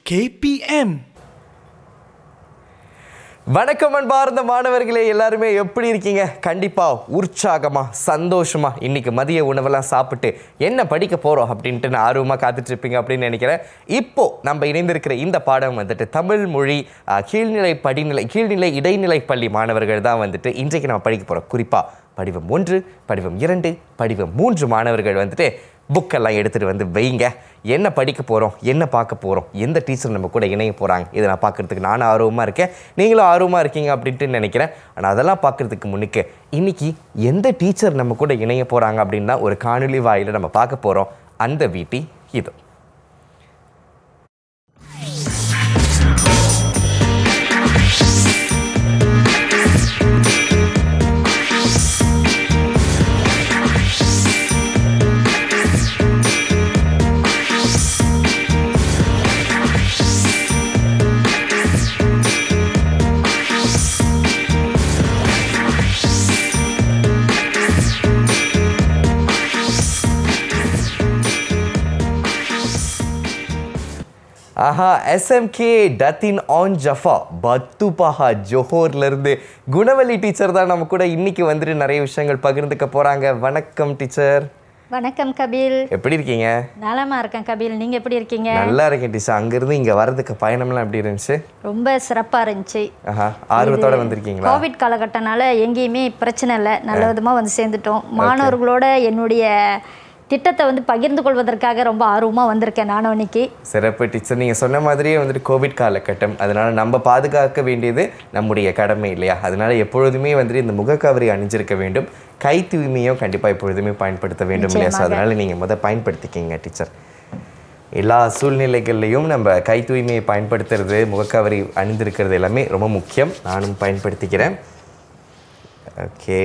KPM. வணக்கம் அன்பார்ந்த மாணவர்களே எல்லாருமே எப்படி இருக்கீங்க கண்டிப்பா உற்சாகமா சந்தோஷமா இன்னைக்கு மதிய உணவெல்லாம் சாப்பிட்டு என்ன படிக்க போறோம் அப்படின்ட்டு நான் ஆர்வமா காத்துட்டு இருப்பீங்க அப்படின்னு நினைக்கிறேன் இப்போ நம்ம இணைந்திருக்கிற இந்த பாடம் வந்துட்டு தமிழ் மொழி அஹ், கீழ்நிலை படிநிலை கீழ்நிலை இடைநிலை பள்ளி மாணவர்கள் தான் வந்துட்டு இன்றைக்கு நம்ம படிக்க போறோம் குறிப்பா படிவம் ஒன்று படிவம் இரண்டு படிவம் மூன்று மாணவர்கள் வந்துட்டு புக்கெல்லாம் எடுத்துகிட்டு வந்து வைங்க என்ன படிக்க போகிறோம் என்ன பார்க்க போகிறோம் எந்த டீச்சர் நம்ம கூட இணைய போகிறாங்க இதை நான் பார்க்குறதுக்கு நானும் ஆர்வமாக இருக்கேன் நீங்களும் ஆர்வமாக இருக்கீங்க அப்படின்ட்டு நினைக்கிறேன் ஆனால் அதெல்லாம் பார்க்குறதுக்கு முன்னுக்கு இன்னைக்கு எந்த டீச்சர் நம்ம கூட இணைய போகிறாங்க அப்படின்னு தான் ஒரு காணொளி வாயில நம்ம பார்க்க போகிறோம் அந்த வீட்டி இது ஆஹா எஸ்எம்கே டத்தின் ஆன் ஜஃபா பத்துபாஹா ஜோஹோர்லேருந்து குணவலி டீச்சர் தான் நம்ம கூட இன்னைக்கு வந்துட்டு நிறைய விஷயங்கள் பகிர்ந்துக்க போகிறாங்க வணக்கம் டீச்சர் வணக்கம் கபில் எப்படி இருக்கீங்க நலமா இருக்கேன் கபில் நீங்க எப்படி இருக்கீங்க நல்லா இருக்கேன் டீச்சர் அங்கேருந்து இங்கே வர்றதுக்கு பயணம்லாம் எப்படி இருந்துச்சு ரொம்ப சிறப்பா இருந்துச்சு ஆஹா ஆர்வத்தோட வந்திருக்கீங்களா கோவிட் காலகட்டனால எங்கேயுமே பிரச்சனை இல்லை நல்ல விதமா வந்து சேர்ந்துட்டோம் மாணவர்களோட என்னுடைய திட்டத்தை வந்து பகிர்ந்து கொள்வதற்காக ரொம்ப ஆர்வமா வந்திருக்கேன் நானும் இன்னைக்கு சிறப்பு டீச்சர் நீங்கள் சொன்ன மாதிரியே வந்துட்டு கோவிட் காலகட்டம் அதனால நம்ம பாதுகாக்க வேண்டியது நம்முடைய கடமை இல்லையா அதனால எப்பொழுதுமே வந்துட்டு இந்த முகக்கவரி அணிஞ்சிருக்க வேண்டும் கை தூய்மையும் கண்டிப்பாக எப்பொழுதுமே பயன்படுத்த வேண்டும் இல்லையா ஸோ அதனால நீங்கள் முத பயன்படுத்திக்கிங்க டீச்சர் எல்லா சூழ்நிலைகள்லையும் நம்ம கை தூய்மையை பயன்படுத்துறது முகக்கவரி அணிந்திருக்கிறது எல்லாமே ரொம்ப முக்கியம் நானும் பயன்படுத்திக்கிறேன் ஓகே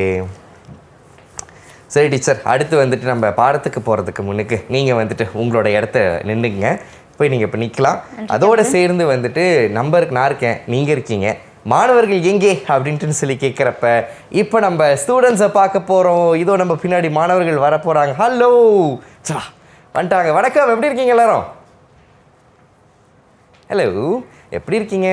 சரி டீச்சர் அடுத்து வந்துட்டு நம்ம பாடத்துக்கு போகிறதுக்கு முன்னுக்கு நீங்கள் வந்துட்டு உங்களோட இடத்த நின்றுங்க போய் நீங்கள் இப்போ நிற்கலாம் அதோட சேர்ந்து வந்துட்டு நம்பருக்கு நான் இருக்கேன் நீங்கள் இருக்கீங்க மாணவர்கள் எங்கே அப்படின்ட்டு சொல்லி கேட்குறப்ப இப்போ நம்ம ஸ்டூடெண்ட்ஸை பார்க்க போகிறோம் இதோ நம்ம பின்னாடி மாணவர்கள் வர போகிறாங்க ஹலோ சா வந்துட்டாங்க வணக்கம் எப்படி இருக்கீங்க எல்லாரும் ஹலோ எப்படி இருக்கீங்க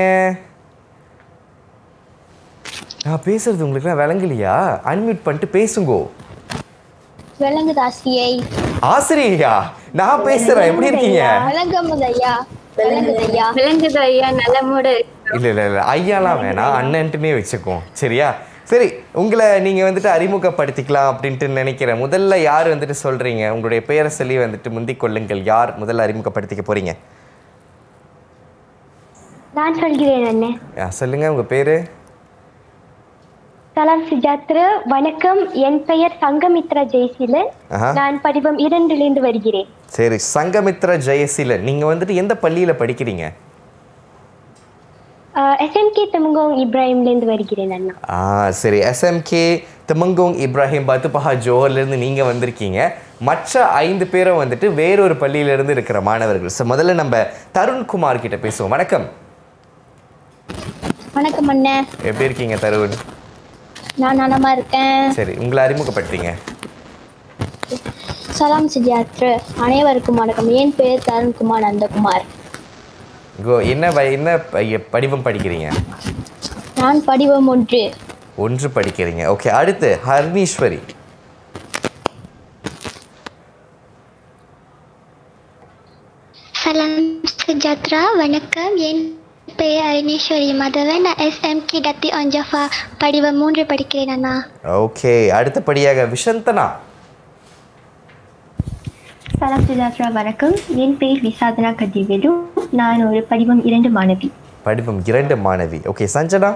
நான் பேசுறது உங்களுக்குலாம் விளங்கலையா அன்மியூட் பண்ணிட்டு பேசுங்கோ விளங்குது ஆசிரியை ஆசிரியா நான் பேசுறேன் எப்படி இருக்கீங்க விளங்குது ஐயா விளங்குது ஐயா விளங்குது ஐயா நலமோட இல்ல இல்ல இல்ல ஐயாலாம் வேணாம் அண்ணன்ட்டுனே வச்சுக்குவோம் சரியா சரி உங்களை நீங்க வந்துட்டு அறிமுகப்படுத்திக்கலாம் அப்படின்ட்டு நினைக்கிறேன் முதல்ல யார் வந்துட்டு சொல்றீங்க உங்களுடைய பெயரை சொல்லி வந்துட்டு முந்திக் கொள்ளுங்கள் யார் முதல்ல அறிமுகப்படுத்திக்க போறீங்க நான் சொல்கிறேன் அண்ணே ஆ, சொல்லுங்க உங்க பேரு சலாம் சுஜாத்ரு வணக்கம் என் பெயர் சங்கமித்ரா ஜெயசீலன் ஆஹா. நான் படிவம் இரண்டிலிருந்து வருகிறேன் சரி சங்கமித்ரா ஜெயசீலன் நீங்க வந்துட்டு எந்த பள்ளியில படிக்கிறீங்க எஸ்எம்கே தமுகோங் இப்ராஹிம்லேருந்து வருகிறேன் அண்ணா ஆ சரி எஸ்எம்கே திமங்கோங் இப்ராஹிம் பத்துபஹா ஜோஹர்லேருந்து நீங்கள் வந்திருக்கீங்க மற்ற ஐந்து பேரும் வந்துட்டு வேறொரு பள்ளியிலேருந்து இருக்கிற மாணவர்கள் ஸோ முதல்ல நம்ம தருண்குமார் கிட்ட பேசுவோம் வணக்கம் வணக்கம் அண்ணே எப்படி இருக்கீங்க தருண் நான் நலமா இருக்கேன் சரி உங்களை அறிமுகப்படுத்திங்க சலாம் சுஜாத்ரு அனைவருக்கும் வணக்கம் என் பெயர் தருண்குமார் நந்தகுமார் கோ என்ன வ- என்ன ப- படிவம் படிக்கிறீங்க நான் படிவம் ஒன்று ஒன்று படிக்கிறீங்க ஓகே அடுத்து ஹர்னீஸ்வரி சலாம் சுஜாத்ரா வணக்கம் என் பெயர் அருணேஸ்வரி மதவன் நான் எஸ்எம்கே டத்தி ஒஞ்சஃபா படிவம் மூன்று படிக்கிறேன் அண்ணா ஓகே அடுத்தபடியாக விஷந்தனா சலாம் சுஜாத்ரா வணக்கம் என் பெயர் விசாதனா கதிவேலு நான் ஒரு படிவம் இரண்டு மாணவி படிவம் இரண்டு மாணவி ஓகே சஞ்சனா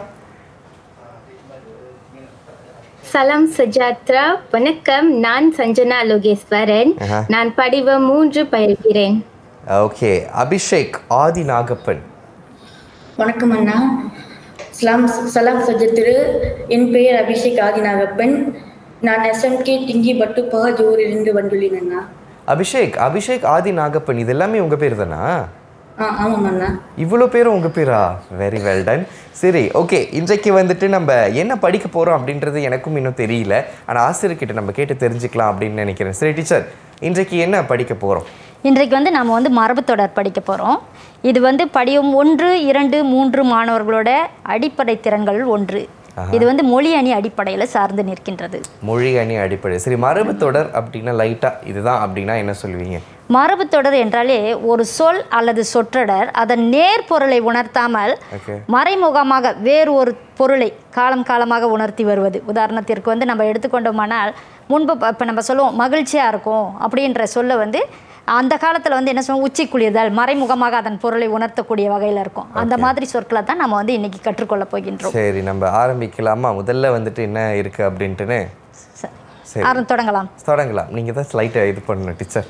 சலாம் சுஜாத்ரா வணக்கம் நான் சஞ்சனா லோகேஸ்வரன் ஆஹா. நான் படிவம் மூன்று பயில்கிறேன் ஓகே அபிஷேக் ஆதி நாகப்பன் வணக்கம் அண்ணா சலாம் சலாம் சஜத்திரு என் பெயர் அபிஷேக் ஆதிநாகப்பன் நான் எஸ்எம்கே டிங்கி பட்டு பகஜூரிலிருந்து வந்துள்ளேன் அண்ணா அபிஷேக் அபிஷேக் ஆதி நாகப்பன் இது எல்லாமே உங்க பேர் தானா ஆ ஆமாம் அண்ணா இவ்வளோ பேரும் உங்க பேரா வெரி வெல் டன் சரி ஓகே இன்றைக்கு வந்துட்டு நம்ம என்ன படிக்க போறோம் அப்படின்றது எனக்கும் இன்னும் தெரியல ஆனால் ஆசிரியர்கிட்ட நம்ம கேட்டு தெரிஞ்சுக்கலாம் அப்படின்னு நினைக்கிறேன் சரி டீச்சர் இன்றைக்கு என்ன படிக்க போகிறோம் இன்றைக்கு வந்து நாம் வந்து மரபுத்தொடர் படிக்க போகிறோம் இது வந்து படியும் ஒன்று இரண்டு மூன்று மாணவர்களோட அடிப்படை திறன்கள் ஒன்று இது வந்து மொழி அணி அடிப்படையில் சார்ந்து நிற்கின்றது மொழி அணி அடிப்படை சரி மரபு தொடர் அப்படின்னா லைட்டாக இதுதான் அப்படின்னா என்ன சொல்லுவீங்க மரபுத்தொடர் என்றாலே ஒரு சொல் அல்லது சொற்றொடர் அதன் நேர் பொருளை உணர்த்தாமல் ஓகே மறைமுகமாக வேறு ஒரு பொருளை காலம் காலமாக உணர்த்தி வருவது உதாரணத்திற்கு வந்து நம்ம எடுத்துக்கொண்டோமானால் முன்பு இப்போ நம்ம சொல்லுவோம் மகிழ்ச்சியாக இருக்கும் அப்படின்ற சொல்ல வந்து அந்த காலத்தில் வந்து என்ன சொல்லுவோம் உச்சி குளிர்தல் மறைமுகமாக அதன் பொருளை உணர்த்தக்கூடிய வகையில் இருக்கும் அந்த மாதிரி சொற்களை தான் நம்ம வந்து இன்னைக்கு கற்றுக்கொள்ள போகின்றோம் சரி நம்ம ஆரம்பிக்கலாமா முதல்ல வந்துட்டு என்ன இருக்குது அப்படின்ட்டுன்னு சரி. சரி. ஆரம்ப தொடங்கலாம் தொடங்கலாம் நீங்கள் தான் ஸ்லைட்டை இது பண்ணணும் டீச்சர்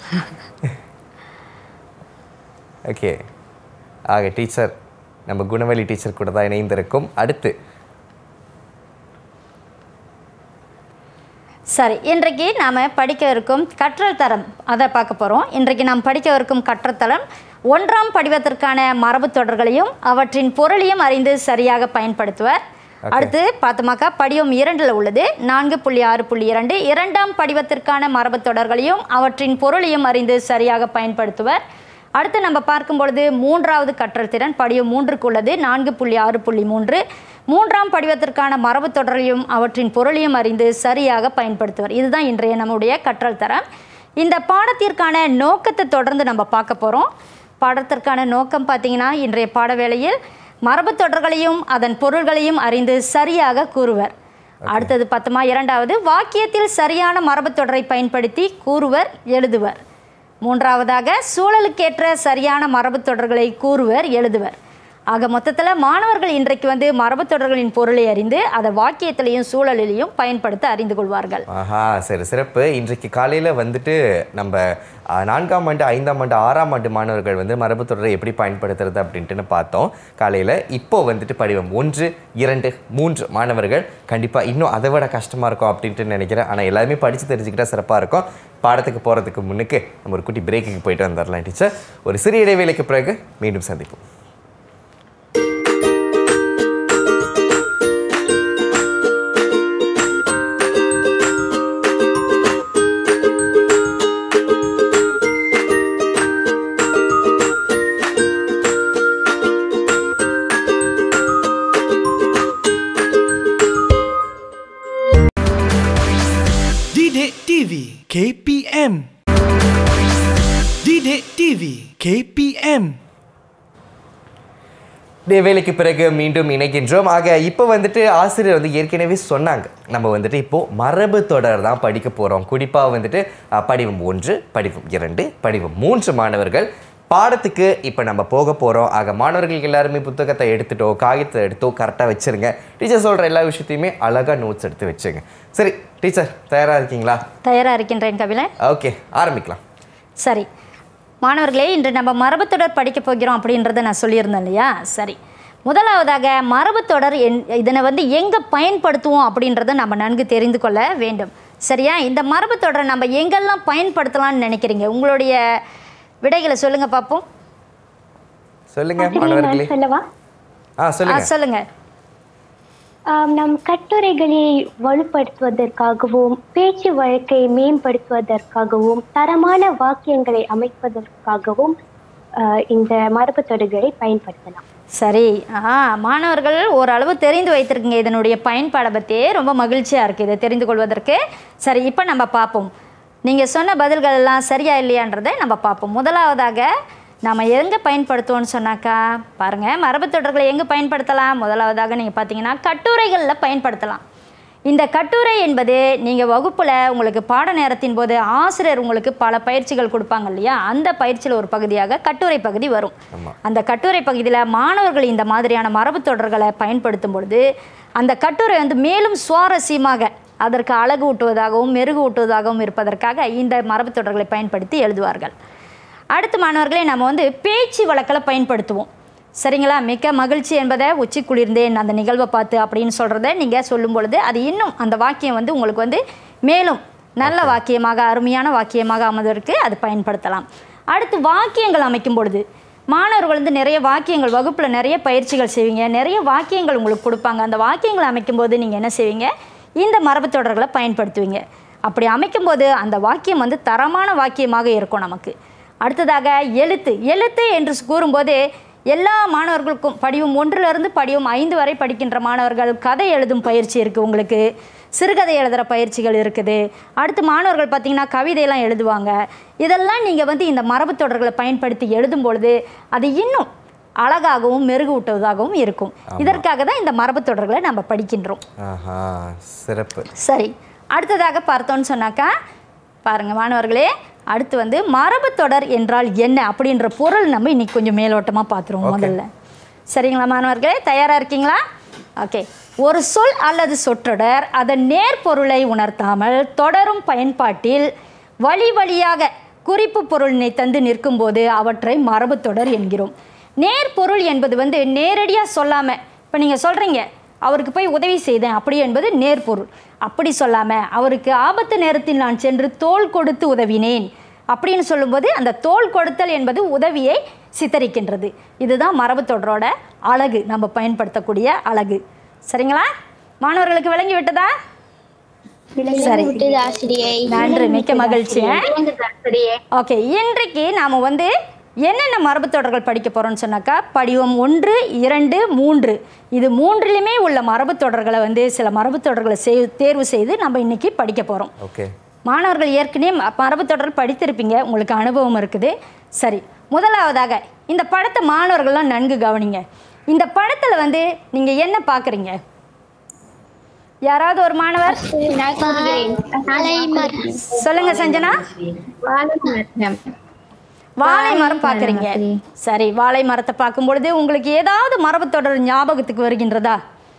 ஓகே ஆக டீச்சர் நம்ம குணவழி டீச்சர் கூட தான் இணைந்திருக்கும் அடுத்து சரி இன்றைக்கு நாம் படிக்க இருக்கும் கற்றல் தரம் அதை பார்க்க போகிறோம் இன்றைக்கு நாம் படிக்க இருக்கும் கற்றல் தரம் ஒன்றாம் படிவத்திற்கான மரபுத் தொடர்களையும் அவற்றின் பொருளையும் அறிந்து சரியாக பயன்படுத்துவர் அடுத்து பார்த்தோமாக்கா படிவம் இரண்டில் உள்ளது நான்கு புள்ளி ஆறு புள்ளி இரண்டு இரண்டாம் படிவத்திற்கான மரபுத் தொடர்களையும் அவற்றின் பொருளையும் அறிந்து சரியாக பயன்படுத்துவர் அடுத்து நம்ம பார்க்கும் பொழுது மூன்றாவது கற்றல் திறன் படிவம் மூன்றுக்கு உள்ளது நான்கு புள்ளி ஆறு புள்ளி மூன்று மூன்றாம் படிவத்திற்கான மரபுத் தொடரையும் அவற்றின் பொருளையும் அறிந்து சரியாக பயன்படுத்துவர் இதுதான் இன்றைய நம்முடைய கற்றல் தரம் இந்த பாடத்திற்கான நோக்கத்தை தொடர்ந்து நம்ம பார்க்க போகிறோம் பாடத்திற்கான நோக்கம் பார்த்தீங்கன்னா இன்றைய பாட வேளையில் மரபுத் தொடர்களையும் அதன் பொருள்களையும் அறிந்து சரியாக கூறுவர் அடுத்தது பத்துமா இரண்டாவது வாக்கியத்தில் சரியான மரபுத் தொடரை பயன்படுத்தி கூறுவர் எழுதுவர் மூன்றாவதாக சூழலுக்கேற்ற சரியான மரபுத் தொடர்களை கூறுவர் எழுதுவர் ஆக மொத்தத்தில் மாணவர்கள் இன்றைக்கு வந்து மரபுத் தொடர்களின் பொருளை அறிந்து அதை வாக்கியத்திலையும் சூழலிலையும் பயன்படுத்த அறிந்து கொள்வார்கள் ஆஹா சரி சிறப்பு இன்றைக்கு காலையில் வந்துட்டு நம்ம ஆ, நான்காம் ஆண்டு ஐந்தாம் ஆண்டு ஆறாம் ஆண்டு மாணவர்கள் வந்து மரபு தொடரை எப்படி பயன்படுத்துறது அப்படின்ட்டுன்னு பார்த்தோம் காலையில் இப்போ வந்துட்டு படிவம் ஒன்று இரண்டு மூன்று மாணவர்கள் கண்டிப்பாக இன்னும் அதை விட கஷ்டமாக இருக்கும் அப்படின்ட்டு நினைக்கிறேன் ஆனால் எல்லாருமே படித்து தெரிஞ்சுக்கிட்டா சிறப்பாக இருக்கும் பாடத்துக்கு போகிறதுக்கு முன்னுக்கு நம்ம ஒரு குட்டி பிரேக்குக்கு போயிட்டு வந்துடலாம் டீச்சர் ஒரு சிறிய இடைவேளைக்கு பிறகு மீண்டும் சந்திப்போம் Didik TV KPM Didik TV KPM இடைவேளைக்கு பிறகு மீண்டும் இணைக்கின்றோம் ஆக இப்போ வந்துட்டு ஆசிரியர் வந்து ஏற்கனவே சொன்னாங்க நம்ம வந்துட்டு இப்போது மரபு தொடர் தான் படிக்க போகிறோம் குறிப்பாக வந்துட்டு அஹ், படிவம் ஒன்று படிவம் இரண்டு படிவம் மூன்று மாணவர்கள் பாடத்துக்கு இப்போ நம்ம போக போகிறோம் ஆக மாணவர்கள் எல்லாருமே புத்தகத்தை எடுத்துட்டோ காகிதத்தை எடுத்தோ கரெக்டாக வச்சுருங்க டீச்சர் சொல்கிற எல்லா விஷயத்தையுமே அழகாக நோட்ஸ் எடுத்து வச்சுங்க சரி டீச்சர் தயாராக இருக்கீங்களா தயாராக இருக்கின்றேன் கபிலன் ஓகே ஆரம்பிக்கலாம் சரி மாணவர்களே இன்று நம்ம மரபுத்தொடர் படிக்க போகிறோம் அப்படின்றத நான் சொல்லியிருந்தேன் இல்லையா சரி முதலாவதாக மரபுத்தொடர் என் இதனை வந்து எங்கே பயன்படுத்துவோம் அப்படின்றத நம்ம நன்கு தெரிந்து கொள்ள வேண்டும் சரியா இந்த மரபுத்தொடரை நம்ம எங்கெல்லாம் பயன்படுத்தலாம்னு நினைக்கிறீங்க உங்களுடைய விடைகளை சொல்லுங்க பார்ப்போம் சொல்லுங்க ஆசிரியர் மாணவர்களே நான் சொல்லவா ஆ ஆ சொல்லுங்க சொல்லுங்க ஆம், நம் கட்டுரைகளை வலுப்படுத்துவதற்காகவும் பேச்சு வழக்கை மேம்படுத்துவதற்காகவும் தரமான வாக்கியங்களை அமைப்பதற்காகவும் ஆ, இந்த மரபு தொடர்களை பயன்படுத்தலாம் சரி ஆ மாணவர்கள் ஓரளவு தெரிந்து வைத்திருக்கீங்க இதனுடைய பயன்பாடை பற்றி ரொம்ப மகிழ்ச்சியாக இருக்குது இதை தெரிந்து கொள்வதற்கு சரி இப்போ நம்ம பார்ப்போம் நீங்கள் சொன்ன பதில்கள் எல்லாம் சரியா இல்லையான்றதை நம்ம பார்ப்போம் முதலாவதாக நம்ம எங்கே பயன்படுத்துவோம்னு சொன்னாக்கா பாருங்கள் மரபுத் தொடர்களை எங்கே பயன்படுத்தலாம் முதலாவதாக நீங்கள் பார்த்தீங்கன்னா கட்டுரைகளில் பயன்படுத்தலாம் இந்த கட்டுரை என்பது நீங்கள் வகுப்பில் உங்களுக்கு பாட நேரத்தின் போது ஆசிரியர் உங்களுக்கு பல பயிற்சிகள் கொடுப்பாங்க இல்லையா அந்த பயிற்சியில் ஒரு பகுதியாக கட்டுரை பகுதி வரும் அந்த கட்டுரை பகுதியில் மாணவர்கள் இந்த மாதிரியான மரபுத் தொடர்களை பயன்படுத்தும் பொழுது அந்த கட்டுரை வந்து மேலும் சுவாரஸ்யமாக அதற்கு அழகு ஊட்டுவதாகவும் மெருகு ஊட்டுவதாகவும் இருப்பதற்காக இந்த மரபுத் தொடர்களை பயன்படுத்தி எழுதுவார்கள் அடுத்து மாணவர்களே நம்ம வந்து பேச்சு வழக்கில் பயன்படுத்துவோம் சரிங்களா மிக்க மகிழ்ச்சி என்பதை உச்சி குளிர்ந்தேன் அந்த நிகழ்வை பார்த்து அப்படின்னு சொல்கிறத நீங்கள் சொல்லும் பொழுது அது இன்னும் அந்த வாக்கியம் வந்து உங்களுக்கு வந்து மேலும் நல்ல வாக்கியமாக அருமையான வாக்கியமாக அமைவதற்கு அது பயன்படுத்தலாம் அடுத்து வாக்கியங்கள் அமைக்கும் பொழுது மாணவர்கள் வந்து நிறைய வாக்கியங்கள் வகுப்பில் நிறைய பயிற்சிகள் செய்வீங்க நிறைய வாக்கியங்கள் உங்களுக்கு கொடுப்பாங்க அந்த வாக்கியங்கள் அமைக்கும்போது நீங்கள் என்ன செய்வீங்க இந்த மரபுத் தொடர்களை பயன்படுத்துவீங்க அப்படி அமைக்கும்போது அந்த வாக்கியம் வந்து தரமான வாக்கியமாக இருக்கும் நமக்கு அடுத்ததாக எழுத்து எழுத்து என்று கூறும்போது எல்லா மாணவர்களுக்கும் படிவம் ஒன்றிலிருந்து படிவம் ஐந்து வரை படிக்கின்ற மாணவர்கள் கதை எழுதும் பயிற்சி இருக்குது உங்களுக்கு சிறுகதை எழுதுகிற பயிற்சிகள் இருக்குது அடுத்து மாணவர்கள் பார்த்திங்கன்னா கவிதையெல்லாம் எழுதுவாங்க இதெல்லாம் நீங்கள் வந்து இந்த மரபு தொடர்களை பயன்படுத்தி எழுதும் பொழுது அது இன்னும் அழகாகவும் மெருகூட்டுவதாகவும் இருக்கும் இதற்காக தான் இந்த மரபு தொடர்களை நம்ம படிக்கின்றோம் ஆஹா சிறப்பு சரி அடுத்ததாக பார்த்தோன்னு சொன்னாக்கா பாருங்கள் மாணவர்களே அடுத்து வந்து மரபு தொடர் என்றால் என்ன அப்படின்ற பொருள் நம்ம இன்னைக்கு கொஞ்சம் மேலோட்டமாக பார்த்துருவோம் முதல்ல சரிங்களா மாணவர்களே தயாராக இருக்கீங்களா ஓகே ஒரு சொல் அல்லது சொற்றொடர் அதன் நேர்பொருளை உணர்த்தாமல் தொடரும் பயன்பாட்டில் வழி வழியாக குறிப்பு பொருளினை தந்து நிற்கும்போது அவற்றை மரபு தொடர் என்கிறோம் நேர்பொருள் என்பது வந்து நேரடியாக சொல்லாமல் இப்போ நீங்கள் சொல்கிறீங்க அவருக்கு போய் உதவி செய்தேன் அப்படி என்பது நேர்பொருள் அப்படி சொல்லாமல் அவருக்கு ஆபத்து நேரத்தில் நான் சென்று தோள் கொடுத்து உதவினேன் அப்படின்னு சொல்லும்போது அந்த தோள் கொடுத்தல் என்பது உதவியை சித்தரிக்கின்றது இதுதான் மரபு தொடரோட அழகு நம்ம பயன்படுத்தக்கூடிய அழகு சரிங்களா மாணவர்களுக்கு விளங்கி விட்டதா சரி விட்டது ஆசிரியை நன்றி மிக்க மகிழ்ச்சி ஆசிரியே ஓகே இன்றைக்கு நாம் வந்து என்னென்ன மரபு தொடர்கள் படிக்க போகிறோம்னு சொன்னாக்கா படிவம் ஒன்று இரண்டு மூன்று இது மூன்றிலுமே உள்ள மரபு தொடர்களை வந்து சில மரபு தொடர்களை செய் தேர்வு செய்து நம்ம இன்னைக்கு படிக்க போகிறோம் ஓகே மாணவர்கள் ஏற்கனவே ம- மரபு தொடர் படித்திருப்பீங்க உங்களுக்கு அனுபவம் இருக்குது சரி முதலாவதாக இந்த படத்தை மாணவர்கள்லாம் நன்கு கவனிங்க இந்த படத்தில் வந்து நீங்கள் என்ன பார்க்குறீங்க யாராவது ஒரு மாணவர் நான் கூறுகிறேன் வாழை மரம் சொல்லுங்க சஞ்சனா வாழை மரம் வாழை மரம் பார்க்குறீங்க சரி வாழை மரத்தை பார்க்கும் பொழுது உங்களுக்கு ஏதாவது மரபு தொடர் ஞாபகத்துக்கு வருகின்றதா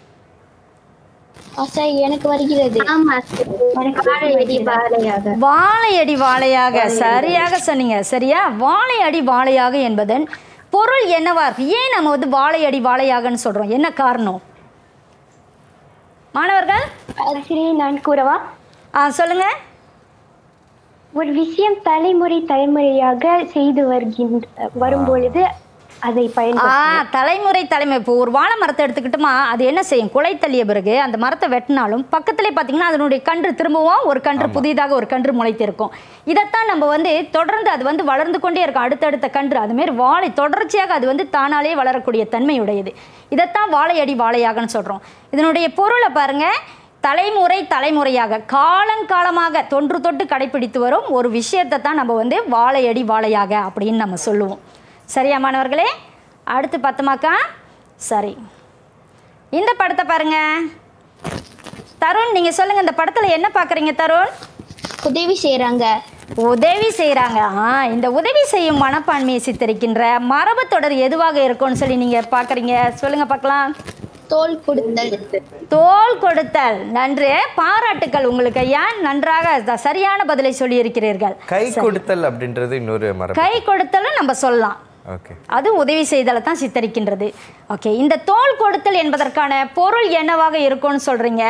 ஆசிரியை எனக்கு வருகிறது ஆமா வாழையடி வாழையாக வாழையடி வாழையாக சரியாக சொன்னீங்க சரியா வாழையடி வாழையாக என்பதன் பொருள் என்னவா இருக்கு ஏன் நம்ம வந்து வாழையடி வாழையாகன்னு சொல்றோம் என்ன காரணம் மாணவர்கள் ஆசிரியை நான் கூறவா ஆ சொல்லுங்க ஒரு விஷயம் தலைமுறை தலைமுறையாக செய்து வருகின்ற வரும்பொழுது அதை ஆ பயன்படுத்த தலைமுறை தலைமை இப்போ ஒரு வாழை மரத்தை எடுத்துக்கிட்டோமா அது என்ன செய்யும் குலை தள்ளிய பிறகு அந்த மரத்தை வெட்டினாலும் பக்கத்திலே பார்த்தீங்கன்னா அதனுடைய கன்று திரும்பவும் ஒரு கன்று புதிதாக ஒரு கன்று முளைத்திருக்கும் இதைத்தான் நம்ம வந்து தொடர்ந்து அது வந்து வளர்ந்து கொண்டே இருக்கும் அடுத்தடுத்த கன்று அதுமாரி வாழை தொடர்ச்சியாக அது வந்து தானாலே வளரக்கூடிய தன்மையுடையது இதைத்தான் வாழையடி வாழையாகன்னு சொல்கிறோம் இதனுடைய பொருளை பாருங்க தலைமுறை தலைமுறையாக காலங்காலமாக தொன்று தொட்டு கடைபிடித்து வரும் ஒரு விஷயத்தை தான் நம்ம வந்து வாழையடி வாழையாக அப்படின்னு நம்ம சொல்லுவோம் சரியா மாணவர்களே அடுத்து பத்துமாக்கா சரி இந்த படத்தை பாருங்க தருண் நீங்கள் சொல்லுங்கள் இந்த படத்தில் என்ன பார்க்குறீங்க தருண் உதவி செய்கிறாங்க உதவி செய்கிறாங்க ஆ இந்த உதவி செய்யும் மனப்பான்மையை சித்தரிக்கின்ற மரபு தொடர் எதுவாக இருக்கும்னு சொல்லி நீங்கள் பார்க்குறீங்க சொல்லுங்கள் பார்க்கலாம் தோல் கொடுத்தல் தோல் கொடுத்தல் நன்று பாராட்டுக்கள் உங்களுக்கு ஐயா நன்றாக த- சரியான பதிலை சொல்லியிருக்கிறீர்கள் கை கொடுத்தல் அப்படின்றது இன்னொரு மரபு கை கொடுத்தலும் நம்ம சொல்லலாம் ஓகே அது உதவி செய்தலை தான் சித்தரிக்கின்றது ஓகே இந்த தோல் கொடுத்தல் என்பதற்கான பொருள் என்னவாக இருக்கும்னு சொல்றீங்க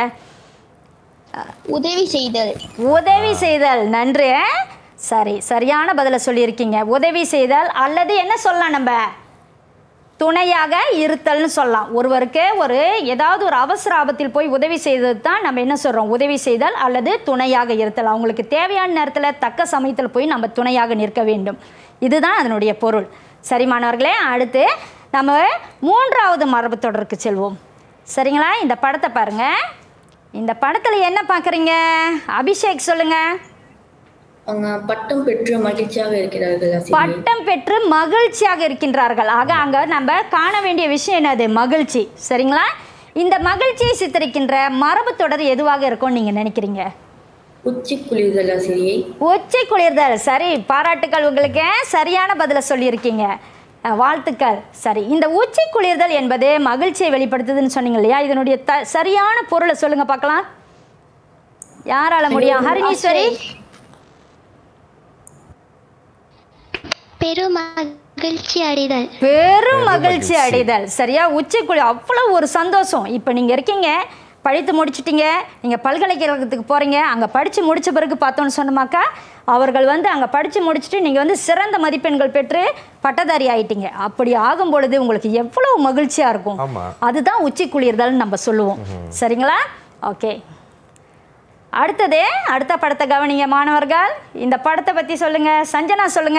உதவி செய்தல் உதவி செய்தல் நன்று சரி சரியான பதிலை சொல்லியிருக்கீங்க உதவி செய்தல் அல்லது என்ன சொல்லலாம் நம்ம துணையாக இருத்தல்னு சொல்லலாம் ஒருவருக்கு ஒரு ஏதாவது ஒரு அவசர ஆபத்தில் போய் உதவி செய்தது தான் நம்ம என்ன சொல்கிறோம் உதவி செய்தல் அல்லது துணையாக இருத்தல் அவங்களுக்கு தேவையான நேரத்தில் தக்க சமயத்தில் போய் நம்ம துணையாக நிற்க வேண்டும் இதுதான் அதனுடைய பொருள் சரி மாணவர்களே அடுத்து நம்ம மூன்றாவது மரபு தொடருக்கு செல்வோம் சரிங்களா இந்த படத்தை பாருங்க இந்த படத்தில் என்ன பார்க்குறீங்க அபிஷேக் சொல்லுங்கள் அவங்க பட்டம் பெற்று மகிழ்ச்சியாக இருக்கிறார்கள் ஆசிரியை பட்டம் பெற்று மகிழ்ச்சியாக இருக்கின்றார்கள் ஆக அங்க நம்ம காண வேண்டிய விஷயம் என்னது மகிழ்ச்சி சரிங்களா இந்த மகிழ்ச்சியை சித்தரிக்கின்ற மரபு தொடர் எதுவாக இருக்கும்னு நீங்க நினைக்கிறீங்க உச்சி குளிர்தல் ஆசிரியை ஒச்சை குளிர்தல் சரி பாராட்டுக்கள் உங்களுக்கு சரியான பதிலை சொல்லியிருக்கீங்க அஹ், வாழ்த்துக்கள் சரி இந்த உச்சி குளிர்தல் என்பது மகிழ்ச்சியை வெளிப்படுத்துதுன்னு சொன்னீங்க இல்லையா இதனுடைய த சரியான பொருளை சொல்லுங்க பார்க்கலாம் யாரால முடியும் ஹரிணீஸ்வரி பெரும் மகிழ்ச்சி அடைதல் பெரும் மகிழ்ச்சி அடைதல் சரியா உச்சிக்குழி அவ்வளோ ஒரு சந்தோஷம் இப்போ நீங்கள் இருக்கீங்க படித்து முடிச்சிட்டீங்க நீங்கள் பல்கலைக்கழகத்துக்கு போகிறீங்க அங்கே படித்து முடித்த பிறகு பார்த்தோன்னு சொன்னமாக்கா அவர்கள் வந்து அங்கே படித்து முடிச்சுட்டு நீங்கள் வந்து சிறந்த மதிப்பெண்கள் பெற்று பட்டதாரி ஆயிட்டீங்க அப்படி ஆகும் பொழுது உங்களுக்கு எவ்வளோ மகிழ்ச்சியாக இருக்கும் ஆமா. அதுதான் உச்சி குளிர்தல்னு நம்ம சொல்லுவோம் சரிங்களா ஓகே அடுத்தது அடுத்த படத்தை கவனிங்க மாணவர்கள் இந்த படத்தை பற்றி சொல்லுங்க சஞ்சனா சொல்லுங்க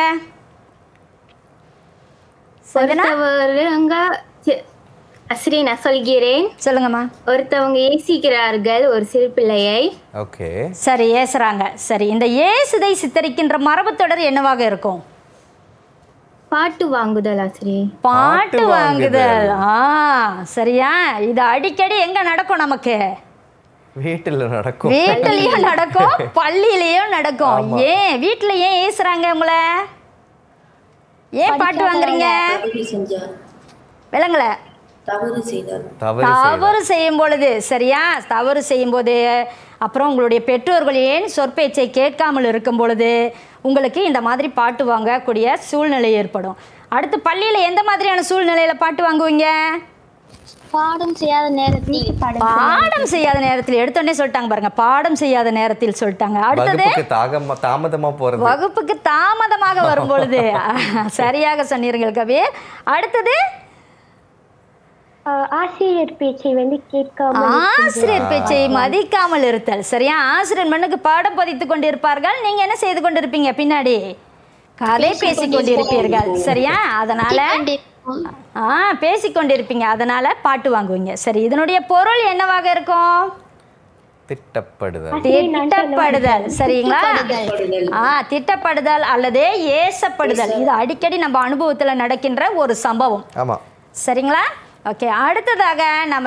சஞ்சனா ஒருத்தவங்க சி- சரி நான் சொல்கிறேன் சொல்லுங்கம்மா ஒருத்தவங்க ஏசிக்கிறார்கள் ஒரு சிறு பிள்ளையை ஓகே சரி ஏசுறாங்க சரி இந்த ஏசுதை சித்தரிக்கின்ற மரபுத்தொடர் என்னவாக இருக்கும் பாட்டு வாங்குதல் ஆசிரியை பாட்டு வாங்குதல் ஆ சரியா இது அடிக்கடி எங்க நடக்கும் நமக்கு வீட்டில் நடக்கும் வீட்டுலயும் நடக்கும் பள்ளியிலயும் நடக்கும் ஏன் வீட்டுல ஏன் ஏசுறாங்க உங்களை ஏன் பாட்டு வாங்குறீங்க தவறு செஞ்சார் விளங்கல தவறு செய்தார் தவறு செய்தார். தவறு செய்யும் பொழுது சரியா தவறு செய்யும் போது அப்புறம் உங்களுடைய பெற்றோர்கள் ஏன் சொற்பேச்சை கேட்காமல் இருக்கும் பொழுது உங்களுக்கு இந்த மாதிரி பாட்டு வாங்கக்கூடிய சூழ்நிலை ஏற்படும் அடுத்து பள்ளியில் எந்த மாதிரியான சூழ்நிலையில் பாட்டு வாங்குவீங்க பாடம் செய்யாத நேரத்தில் பாடம் செய்யாத நேரத்தில் எடுத்தோடனே சொல்லிட்டாங்க பாருங்க பாடம் செய்யாத நேரத்தில் சொல்லிட்டாங்க அடுத்தது வகுப்புக்கு தாகமா தாமதமா போறது வகுப்புக்கு தாமதமாக வரும் பொழுது சரியாக சொன்னீர்கள் கவி அடுத்தது ஆஹ் ஆசிரியர் பேச்சை வந்து கேட்காம ஆசிரியர் பேச்சை மதிக்காமல் இருத்தல் சரியா ஆசிரியர் மண்ணுக்கு பாடம் பதித்துக் கொண்டிருப்பார்கள் நீங்க என்ன செய்து கொண்டிருப்பீங்க பின்னாடி கதை பேசிக் கொண்டிருப்பீர்கள் சரியா அதனால ஆ பேசிக் கொண்டிருப்பீங்க அதனால பாட்டு வாங்குவீங்க சரி இதனுடைய பொருள் என்னவாக இருக்கும் திட்டப்படுதல் திட்டப்படுதல் சரிங்களா ஆ திட்டப்படுதல் அல்லது ஏசப்படுதல் இது அடிக்கடி நம்ம அனுபவத்தில் நடக்கின்ற ஒரு சம்பவம் ஆமா சரிங்களா ஓகே அடுத்ததாக நம்ம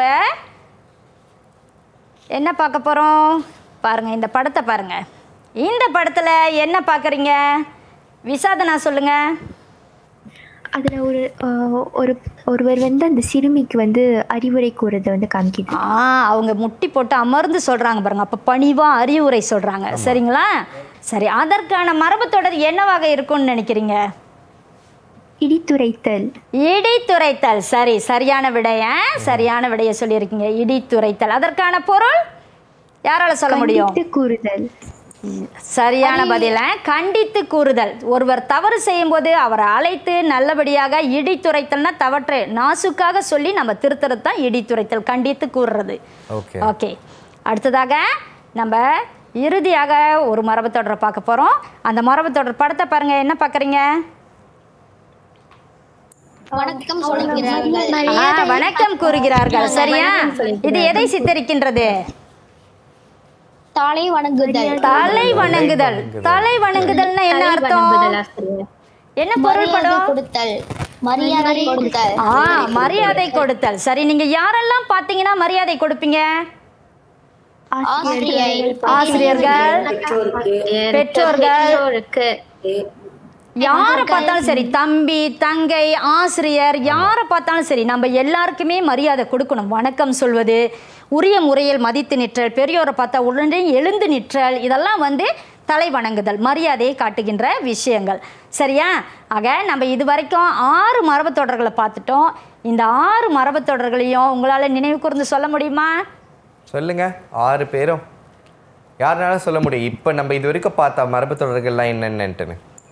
என்ன பார்க்க போகிறோம் பாருங்க இந்த படத்தை பாருங்க இந்த படத்தில் என்ன பார்க்குறீங்க விசாதனா சொல்லுங்க அதில் ஒரு ஆஹ் ஒரு ஒருவர் வந்து அந்த சிறுமிக்கு வந்து அறிவுரை கூறதை வந்து காமிக்குது ஆ அவங்க முட்டி போட்டு அமர்ந்து சொல்கிறாங்க பாருங்க அப்போ பணிவாக அறிவுரை சொல்கிறாங்க சரிங்களா சரி அதற்கான மரபுத்தொடர் என்னவாக இருக்கும்னு நினைக்கிறீங்க இடித்துரைத்தல் இடித்துரைத்தல் சரி சரியான விடைய சரியான விடைய சொல்லியிருக்கீங்க இடித்துரைத்தல் அதற்கான பொருள் யாரால சொல்ல முடியும் கண்டித்து கூறுதல் சரியான பதில கண்டித்து கூறுதல் ஒருவர் தவறு செய்யும்போது அவரை அழைத்து நல்லபடியாக இடித்துரைத்தல்னா தவற்று நாசுக்காக சொல்லி நம்ம திருத்தறது தான் இடித்துரைத்தல் கண்டித்து கூறுறது ஓகே ஓகே அடுத்ததாக நம்ம இறுதியாக ஒரு மரபுத்தொடரை பார்க்க போகிறோம் அந்த மரபுத்தொடர் படத்தை பாருங்க என்ன பார்க்குறீங்க வணக்கம் சொல்கிறார்கள் ஆ, வணக்கம் கூறுகிறார்கள் சரியா இது எதை சித்தரிக்கின்றது தாளை வணங்குதல் தலை வணங்குதல் தலை வணங்குதல்னா என்ன அர்த்தம் ஆசிரியர் என்ன பொருள் மரியாதை படம் கொடுத்தல் மரியாதை கொடுத்தல் ஆ மரியாதை கொடுத்தல் சரி நீங்க யாரெல்லாம் பாத்தீங்கன்னா மரியாதை கொடுப்பீங்க ஆசிரியர் ஆசிரியர்கள் பெற்றோர்கள் பெற்றோருக்கு யாரை பார்த்தாலும் சரி தம்பி தங்கை ஆசிரியர் யாரை பார்த்தாலும் சரி நம்ம எல்லாருக்குமே மரியாதை கொடுக்கணும் வணக்கம் சொல்வது உரிய முறையில் மதித்து நிற்றல் பெரியோரை பார்த்தா உடனே எழுந்து நிற்றல் இதெல்லாம் வந்து தலை வணங்குதல் மரியாதையை காட்டுகின்ற விஷயங்கள் சரியா ஆக நம்ம இது வரைக்கும் ஆறு மரபுத் தொடர்களை பார்த்துட்டோம் இந்த ஆறு மரபுத் தொடர்களையும் உங்களால் நினைவு கூர்ந்து சொல்ல முடியுமா சொல்லுங்க ஆறு பேரும் யாருனாலும் சொல்ல முடியும் இப்போ நம்ம இது வரைக்கும் பார்த்த மரபு தொடர்கள்லாம் என்னென்னட்டுன்னு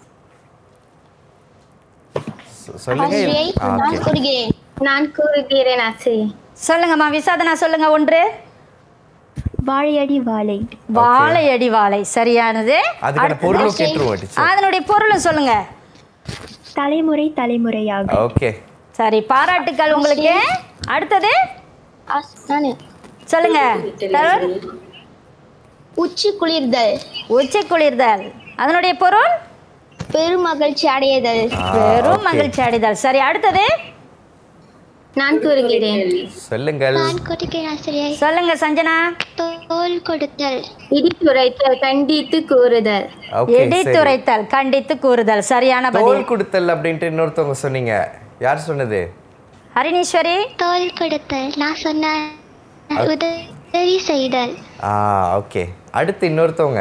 சொ- சொல்லுங்க ஆசிரியை ஆ, நான் okay. கூறுகிறேன் நான் கூறுகிறேன் ஆசிரியர் சொல்லுங்கம்மா விசாதனா சொல்லுங்க ஒன்று வாழையடி வாழை வாழையடி வாழை சரியானது அதுக்கான பொருளும் கேட்டுருவோம் டீச்சர் அதனுடைய பொருளும் சொல்லுங்க தலைமுறை தலைமுறையாக ஓகே சரி பாராட்டுக்கள் உங்களுக்கு அடுத்தது ஆஸ்- நானு சொல்லுங்க தருண். உச்சி குளிர்தல் உச்சி குளிர்தல் அதனுடைய பொருள் பெருமகிழ்ச்சி அடையுதல் வெறும் மகிழ்ச்சி அடைதல் சரி அடுத்தது நான் கூறுகிறேன் சொல்லுங்கள் நான் கொடுக்கிறேன் ஆசிரியை சொல்லுங்க சஞ்சனா தோல் கொடுத்தல் இடித்துரைத்தல் கண்டித்து கூறுதல் ஓகே சரி இடித்துரைத்தல் கண்டித்து கூறுதல் சரியான பதில் தோல் கொடுத்தல் அப்படின்ட்டு இன்னொருத்தவங்க சொன்னீங்க யார் சொன்னது ஹரிணீஸ்வரி தோல் கொடுத்தல் நான் சொன்ன உதவி செய்தல் ஆ ஓகே அடுத்து இன்னொருத்தவங்க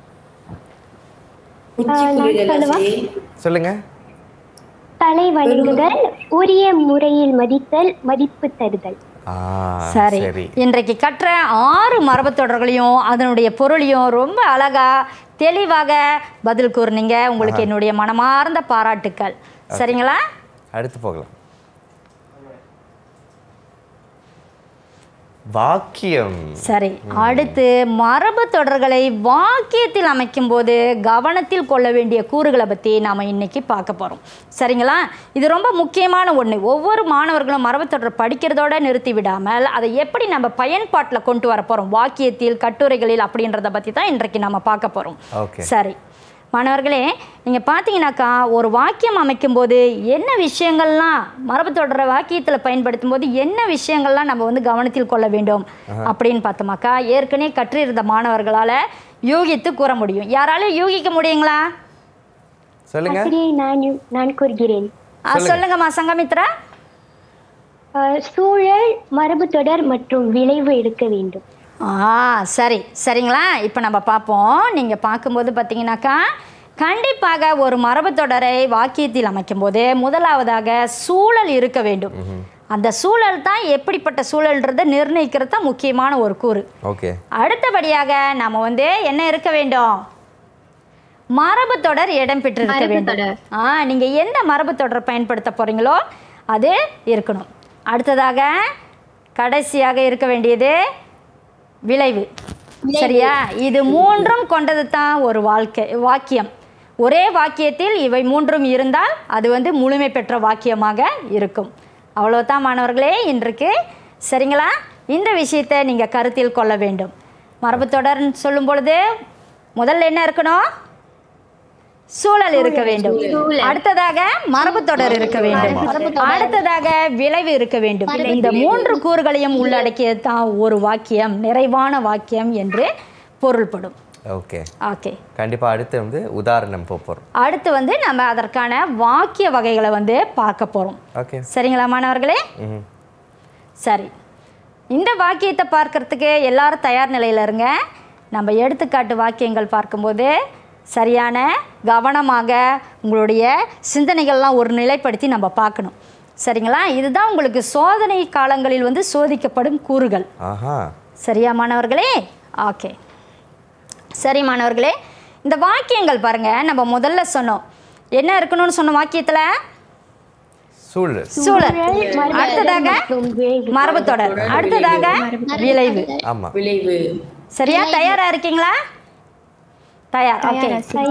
உச்சி குளிரல் ஆசிரியை சொல்லுங்க தலை வணங்குதல் உரிய முறையில் மதித்தல் மதிப்பு தருதல் ஆ சரி சரி இன்றைக்கு கற்ற ஆறு மரபுத் தொடர்களையும் அதனுடைய பொருளையும் ரொம்ப அழகா தெளிவாக பதில் கூறுனீங்க உங்களுக்கு என்னுடைய மனமார்ந்த பாராட்டுக்கள் சரிங்களா அடுத்து போகலாம் வாக்கியம் சரி அடுத்து மரபு தொடர்களை வாக்கியத்தில் அமைக்கும் போது கவனத்தில் கொள்ள வேண்டிய கூறுகளை பற்றி நாம் இன்னைக்கு பார்க்க போகிறோம் சரிங்களா இது ரொம்ப முக்கியமான ஒன்று ஒவ்வொரு மாணவர்களும் மரபு தொடர் படிக்கிறதோட நிறுத்தி விடாமல் அதை எப்படி நம்ம பயன்பாட்டில் கொண்டு வர போகிறோம் வாக்கியத்தில் கட்டுரைகளில் அப்படின்றத பற்றி தான் இன்றைக்கு நம்ம பார்க்க போகிறோம் ஓகே சரி மாணவர்களே நீங்கள் பார்த்தீங்கன்னாக்கா ஒரு வாக்கியம் அமைக்கும்போது என்ன விஷயங்கள்லாம் மரபு தொடர வாக்கியத்தில் பயன்படுத்தும் போது என்ன விஷயங்கள்லாம் நம்ம வந்து கவனத்தில் கொள்ள வேண்டும் அப்படின்னு பார்த்தோமாக்கா ஏற்கனவே கற்றிருந்த மாணவர்களால் யூகித்து கூற முடியும் யாராலையும் யூகிக்க முடியுங்களா சொல்லுங்க ஆசிரியை நான் யு- நான் கூறுகிறேன் ஆ, சொல்லுங்கம்மா சங்கமித்ரா அஹ், சூழல் மரபு தொடர் மற்றும் விளைவு எடுக்க வேண்டும் ஆ சரி சரிங்களா இப்போ நம்ம பார்ப்போம் நீங்கள் பார்க்கும்போது பார்த்தீங்கன்னாக்கா கண்டிப்பாக ஒரு மரபு தொடரை வாக்கியத்தில் அமைக்கும்போது முதலாவதாக சூழல் இருக்க வேண்டும் அந்த சூழல் தான் எப்படிப்பட்ட சூழல்ன்றதை நிர்ணயிக்கிறது தான் முக்கியமான ஒரு கூறு ஓகே அடுத்தபடியாக நம்ம வந்து என்ன இருக்க வேண்டும் மரபு தொடர் இடம் பெற்றிருக்க மரபு வேண்டும் தொடர். ஆ நீங்க எந்த மரபு தொடர் பயன்படுத்த போறீங்களோ அது இருக்கணும் அடுத்ததாக கடைசியாக இருக்க வேண்டியது விளைவு சரியா இது மூன்றும் கொண்டது தான் ஒரு வாழ்க்கை வாக்கியம் ஒரே வாக்கியத்தில் இவை மூன்றும் இருந்தால் அது வந்து முழுமை பெற்ற வாக்கியமாக இருக்கும் அவ்வளோதான் மாணவர்களே இன்றைக்கு சரிங்களா இந்த விஷயத்தை நீங்கள் கருத்தில் கொள்ள வேண்டும் மரபு தொடர்ன்னு சொல்லும் பொழுது முதல்ல என்ன இருக்கணும் சூழல் இருக்க வேண்டும் அடுத்ததாக மரபு தொடர் இருக்க வேண்டும் அடுத்ததாக விளைவு இருக்க வேண்டும் இந்த மூன்று கூறுகளையும் உள்ளடக்கியது தான் ஒரு வாக்கியம் நிறைவான வாக்கியம் என்று பொருள்படும் ஓகே ஓகே கண்டிப்பா அடுத்து வந்து உதாரணம் போக போறோம் அடுத்து வந்து நம்ம அதற்கான வாக்கிய வகைகளை வந்து பார்க்க போகிறோம் ஓகே சரிங்களா மாணவர்களே ம் சரி இந்த வாக்கியத்தை பார்க்கறதுக்கு எல்லாரும் தயார் நிலையில் இருங்க நம்ம எடுத்துக்காட்டு வாக்கியங்கள் பார்க்கும்போது சரியான கவனமாக உங்களுடைய சிந்தனைகள்லாம் ஒரு நிலைப்படுத்தி நம்ம பார்க்கணும் சரிங்களா இதுதான் உங்களுக்கு சோதனை காலங்களில் வந்து சோதிக்கப்படும் கூறுகள் ஆஹா சரியா மாணவர்களே ஓகே சரி மாணவர்களே இந்த வாக்கியங்கள் பாருங்க நம்ம முதல்ல சொன்னோம் என்ன இருக்கணும்னு சொன்ன வாக்கியத்தில் சூழல் சூழல் அடுத்ததாக மரபு தொடர் அடுத்ததாக விளைவு ஆமா விளைவு சரியா தயாரா இருக்கீங்களா தயார் ஓகே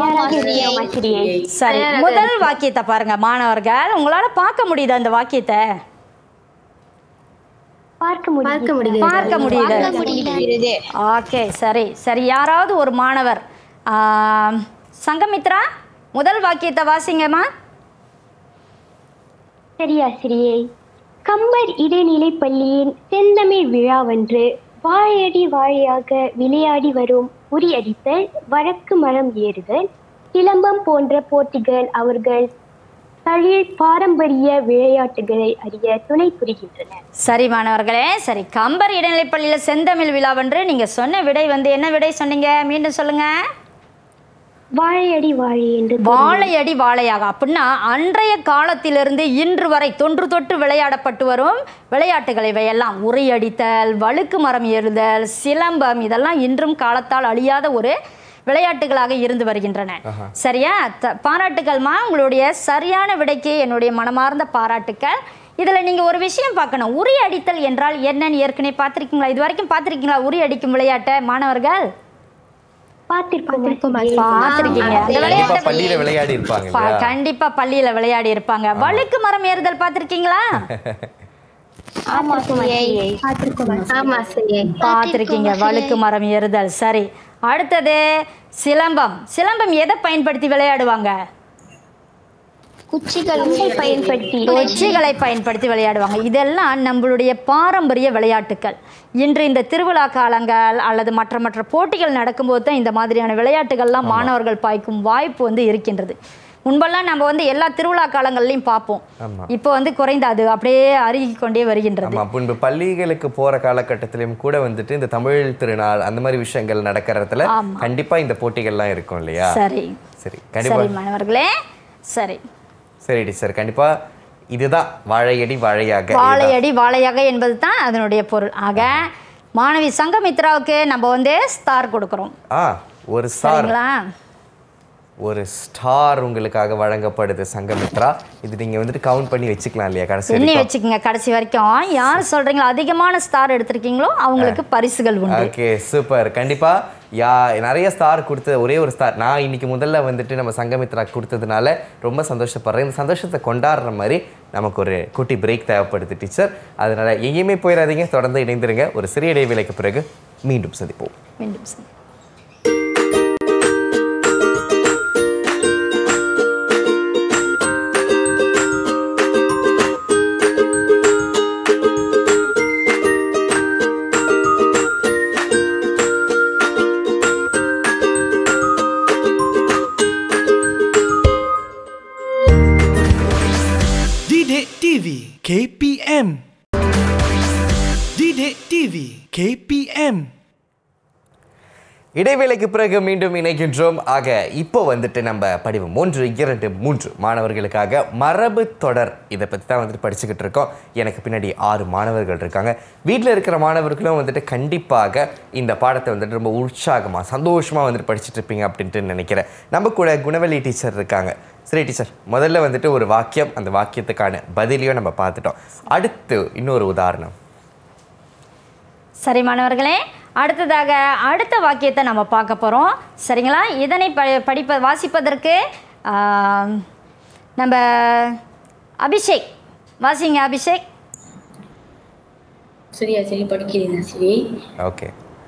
சரி முதல் வாக்கியத்தை பாருங்க மாணவர்கள் உங்களால பார்க்க முடியுதா அந்த வாக்கியத்தை பார்க்க முடியும் பார்க்க முடியுது பார்க்க முடியுது ஓகே சரி சரி யாராவது ஒரு மாணவர் ஆம், சங்கமித்ரா முதல் வாக்கியத்தை வாசிங்கம்மா சரி ஆசிரியை கம்பர் இடைநிலைப் பள்ளியின் செந்தமிழ் விழாவன்று வாழையடி வாழையாக விளையாடி வரும் உரியடித்தல் வழக்கு மரம் ஏறுதல் சிலம்பம் போன்ற போட்டிகள் அவர்கள் தமிழ் பாரம்பரிய விளையாட்டுகளை அறிய துணை புரிகின்றன சரி மாணவர்களே சரி கம்பர் இடைநிலைப்பள்ளியில் செந்தமிழ் விழாவென்று நீங்க சொன்ன விடை வந்து என்ன விடை சொன்னீங்க மீண்டும் சொல்லுங்க வாழையடி வாழை என்று வாழையடி வாழையாக அப்படின்னா அன்றைய காலத்திலிருந்து இன்று வரை தொன்று தொட்டு விளையாடப்பட்டு வரும் விளையாட்டுகள் இவையெல்லாம் உரையடித்தல் வழுக்கு மரம் ஏறுதல் சிலம்பம் இதெல்லாம் இன்றும் காலத்தால் அழியாத ஒரு விளையாட்டுகளாக இருந்து வருகின்றன சரியா த- பாராட்டுக்கள்மா உங்களுடைய சரியான விடைக்கு என்னுடைய மனமார்ந்த பாராட்டுக்கள் இதில் நீங்கள் ஒரு விஷயம் பார்க்கணும் உரி அடித்தல் என்றால் என்னன்னு ஏற்கனவே பார்த்துருக்கீங்களா இது வரைக்கும் பார்த்துருக்கீங்களா உரி அடிக்கும் விளையாட்டை மாணவர்கள் பார்த்திருக்கோம் ஆசிரியை. பார்த்துருக்கீங்க அந்த கண்டிப்பா விளையாட்டை பள்ளியில விளையாடி இருப்பாங்க பா- இல்லையா கண்டிப்பா பள்ளியில விளையாடி இருப்பாங்க வழுக்கு மரம் ஏறுதல் பார்த்திருக்கீங்களா ஆமா சரி பார்த்திருக்கீங்க வழுக்கு மரம் ஏறுதல் சரி அடுத்தது சிலம்பம் சிலம்பம் எதை பயன்படுத்தி விளையாடுவாங்க குச்சிகளை பயன்படுத்தி கொச்சிகளை பயன்படுத்தி விளையாடுவாங்க இதெல்லாம் நம்மளுடைய பாரம்பரிய விளையாட்டுக்கள் இன்று இந்த திருவிழா காலங்கள் அல்லது மற்ற மற்ற போட்டிகள் நடக்கும்போது தான் இந்த மாதிரியான விளையாட்டுகள்லாம் மாணவர்கள் பாய்க்கும் வாய்ப்பு வந்து இருக்கின்றது முன்பெல்லாம் நம்ம வந்து எல்லா திருவிழா காலங்கள்லையும் பார்ப்போம் ஆமா. இப்போ வந்து குறைந்து அது அப்படியே அருகி கொண்டே வருகின்றது ஆமா முன்பு பள்ளிகளுக்கு போற காலகட்டத்திலும் கூட வந்துட்டு இந்த தமிழ் திருநாள் அந்த மாதிரி விஷயங்கள் நடக்கிறதுல ஆமா. கண்டிப்பா இந்த போட்டிகள்லாம் இருக்கும் இல்லையா சரி சரி கண்டிப்பா சரி மாணவர்களே சரி சரி டீச்சர் கண்டிப்பா இதுதான் வாழையடி வாழையாக இதுதான். வாழையடி வாழையாக என்பது தான் அதனுடைய பொருள் ஆக மாணவி சங்கமித்ராவுக்கு நம்ம வந்து ஸ்டார் கொடுக்குறோம் ஆ ஒரு சார் சரிங்களா ஒரு ஸ்டார் உங்களுக்காக வழங்கப்படுது சங்கமித்ரா இது நீங்க வந்துட்டு கவுண்ட் பண்ணி வச்சுக்கலாம் இல்லையா கடைசி எண்ணி வரைக்கும் வச்சுக்கோங்க கடைசி வரைக்கும் யார் சொல்றீங்களோ அதிகமான ஸ்டார் எடுத்திருக்கீங்களோ அவங்களுக்கு பரிசுகள் உண்டு ஓகே சூப்பர் கண்டிப்பா யா நிறைய ஸ்டார் கொடுத்த ஒரே ஒரு ஸ்டார் நான் இன்னைக்கு முதல்ல வந்துட்டு நம்ம சங்கமித்ரா கொடுத்ததுனால ரொம்ப சந்தோஷப்படுறேன் இந்த சந்தோஷத்தை கொண்டாடுற மாதிரி நமக்கு ஒரு குட்டி பிரேக் தேவைப்படுது டீச்சர் அதனால எங்கேயுமே போயிடாதீங்க தொடர்ந்து இணைந்திருங்க ஒரு சிறிய இடைவேளைக்கு பிறகு மீண்டும் சந்திப்போம் மீண்டும் சரி. Didik TV KPM Didik TV KPM இடைவேளைக்கு பிறகு மீண்டும் இணைகின்றோம் ஆக இப்போ வந்துட்டு நம்ம படிவம் மூன்று இரண்டு மூன்று மாணவர்களுக்காக மரபு தொடர் இதை பற்றி தான் வந்துட்டு படிச்சுக்கிட்டு இருக்கோம் எனக்கு பின்னாடி ஆறு மாணவர்கள் இருக்காங்க வீட்டில் இருக்கிற மாணவர்களும் வந்துட்டு கண்டிப்பாக இந்த பாடத்தை வந்துட்டு ரொம்ப உற்சாகமாக சந்தோஷமாக வந்துட்டு படிச்சுட்டு இருப்பீங்க அப்படின்ட்டு நினைக்கிறேன் நம்ம கூட குணவலி டீச்சர் இருக்காங்க சரி டீச்சர் முதல்ல வந்துட்டு ஒரு வாக்கியம் அந்த வாக்கியத்துக்கான பதிலையும் நம்ம பார்த்துட்டோம் அடுத்து இன்னொரு உதாரணம் சரி மாணவர்களே அடுத்ததாக அடுத்த வாக்கியத்தை நம்ம பார்க்க போகிறோம் சரிங்களா இதனை ப படிப்ப வாசிப்பதற்கு ஆம், நம்ம அபிஷேக் வாசிங்க அபிஷேக் சரி ஆசிரியை படிக்கிறேன் ஆசிரியை ஓகே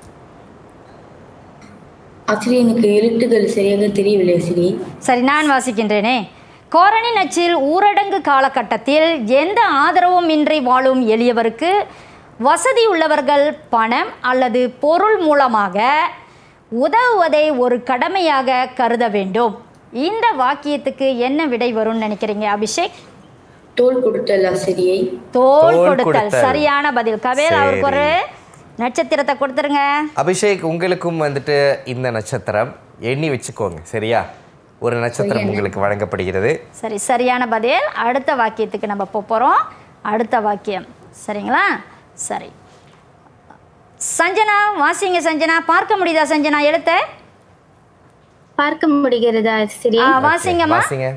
ஆசிரியை எனக்கு எழுத்துகள் சரியாக தெரியவில்லை ஆசிரியை சரி நான் வாசிக்கின்றேனே கோரணி நச்சில் ஊரடங்கு காலகட்டத்தில் எந்த ஆதரவும் இன்றி வாழும் எளியவருக்கு வசதி உள்ளவர்கள் பணம் அல்லது பொருள் மூலமாக உதவுவதை ஒரு கடமையாக கருத வேண்டும் இந்த வாக்கியத்துக்கு என்ன விடை வரும்னு நினைக்கிறீங்க அபிஷேக் தோல் கொடுத்தல் ஆசிரியை தோல் தோள் கொடுத்தல் கொடுத்தல். சரியான பதில் கவேல் அவருக்கு ஒரு நட்சத்திரத்தை கொடுத்துருங்க அபிஷேக் உங்களுக்கும் வந்துட்டு இந்த நட்சத்திரம் எண்ணி வச்சுக்கோங்க சரியா ஒரு நட்சத்திரம் உங்களுக்கு வழங்கப்படுகிறது சரி சரியான பதில் அடுத்த வாக்கியத்துக்கு நம்ம போக போகிறோம் அடுத்த வாக்கியம் சரிங்களா சரி சஞ்சனா வாசிங்க சஞ்சனா பார்க்க முடியுதா சஞ்சனா எழுத்த பார்க்க முடிகிறதா ஆ, ஆசிரியை வாசிங்கம்மா வாசிங்க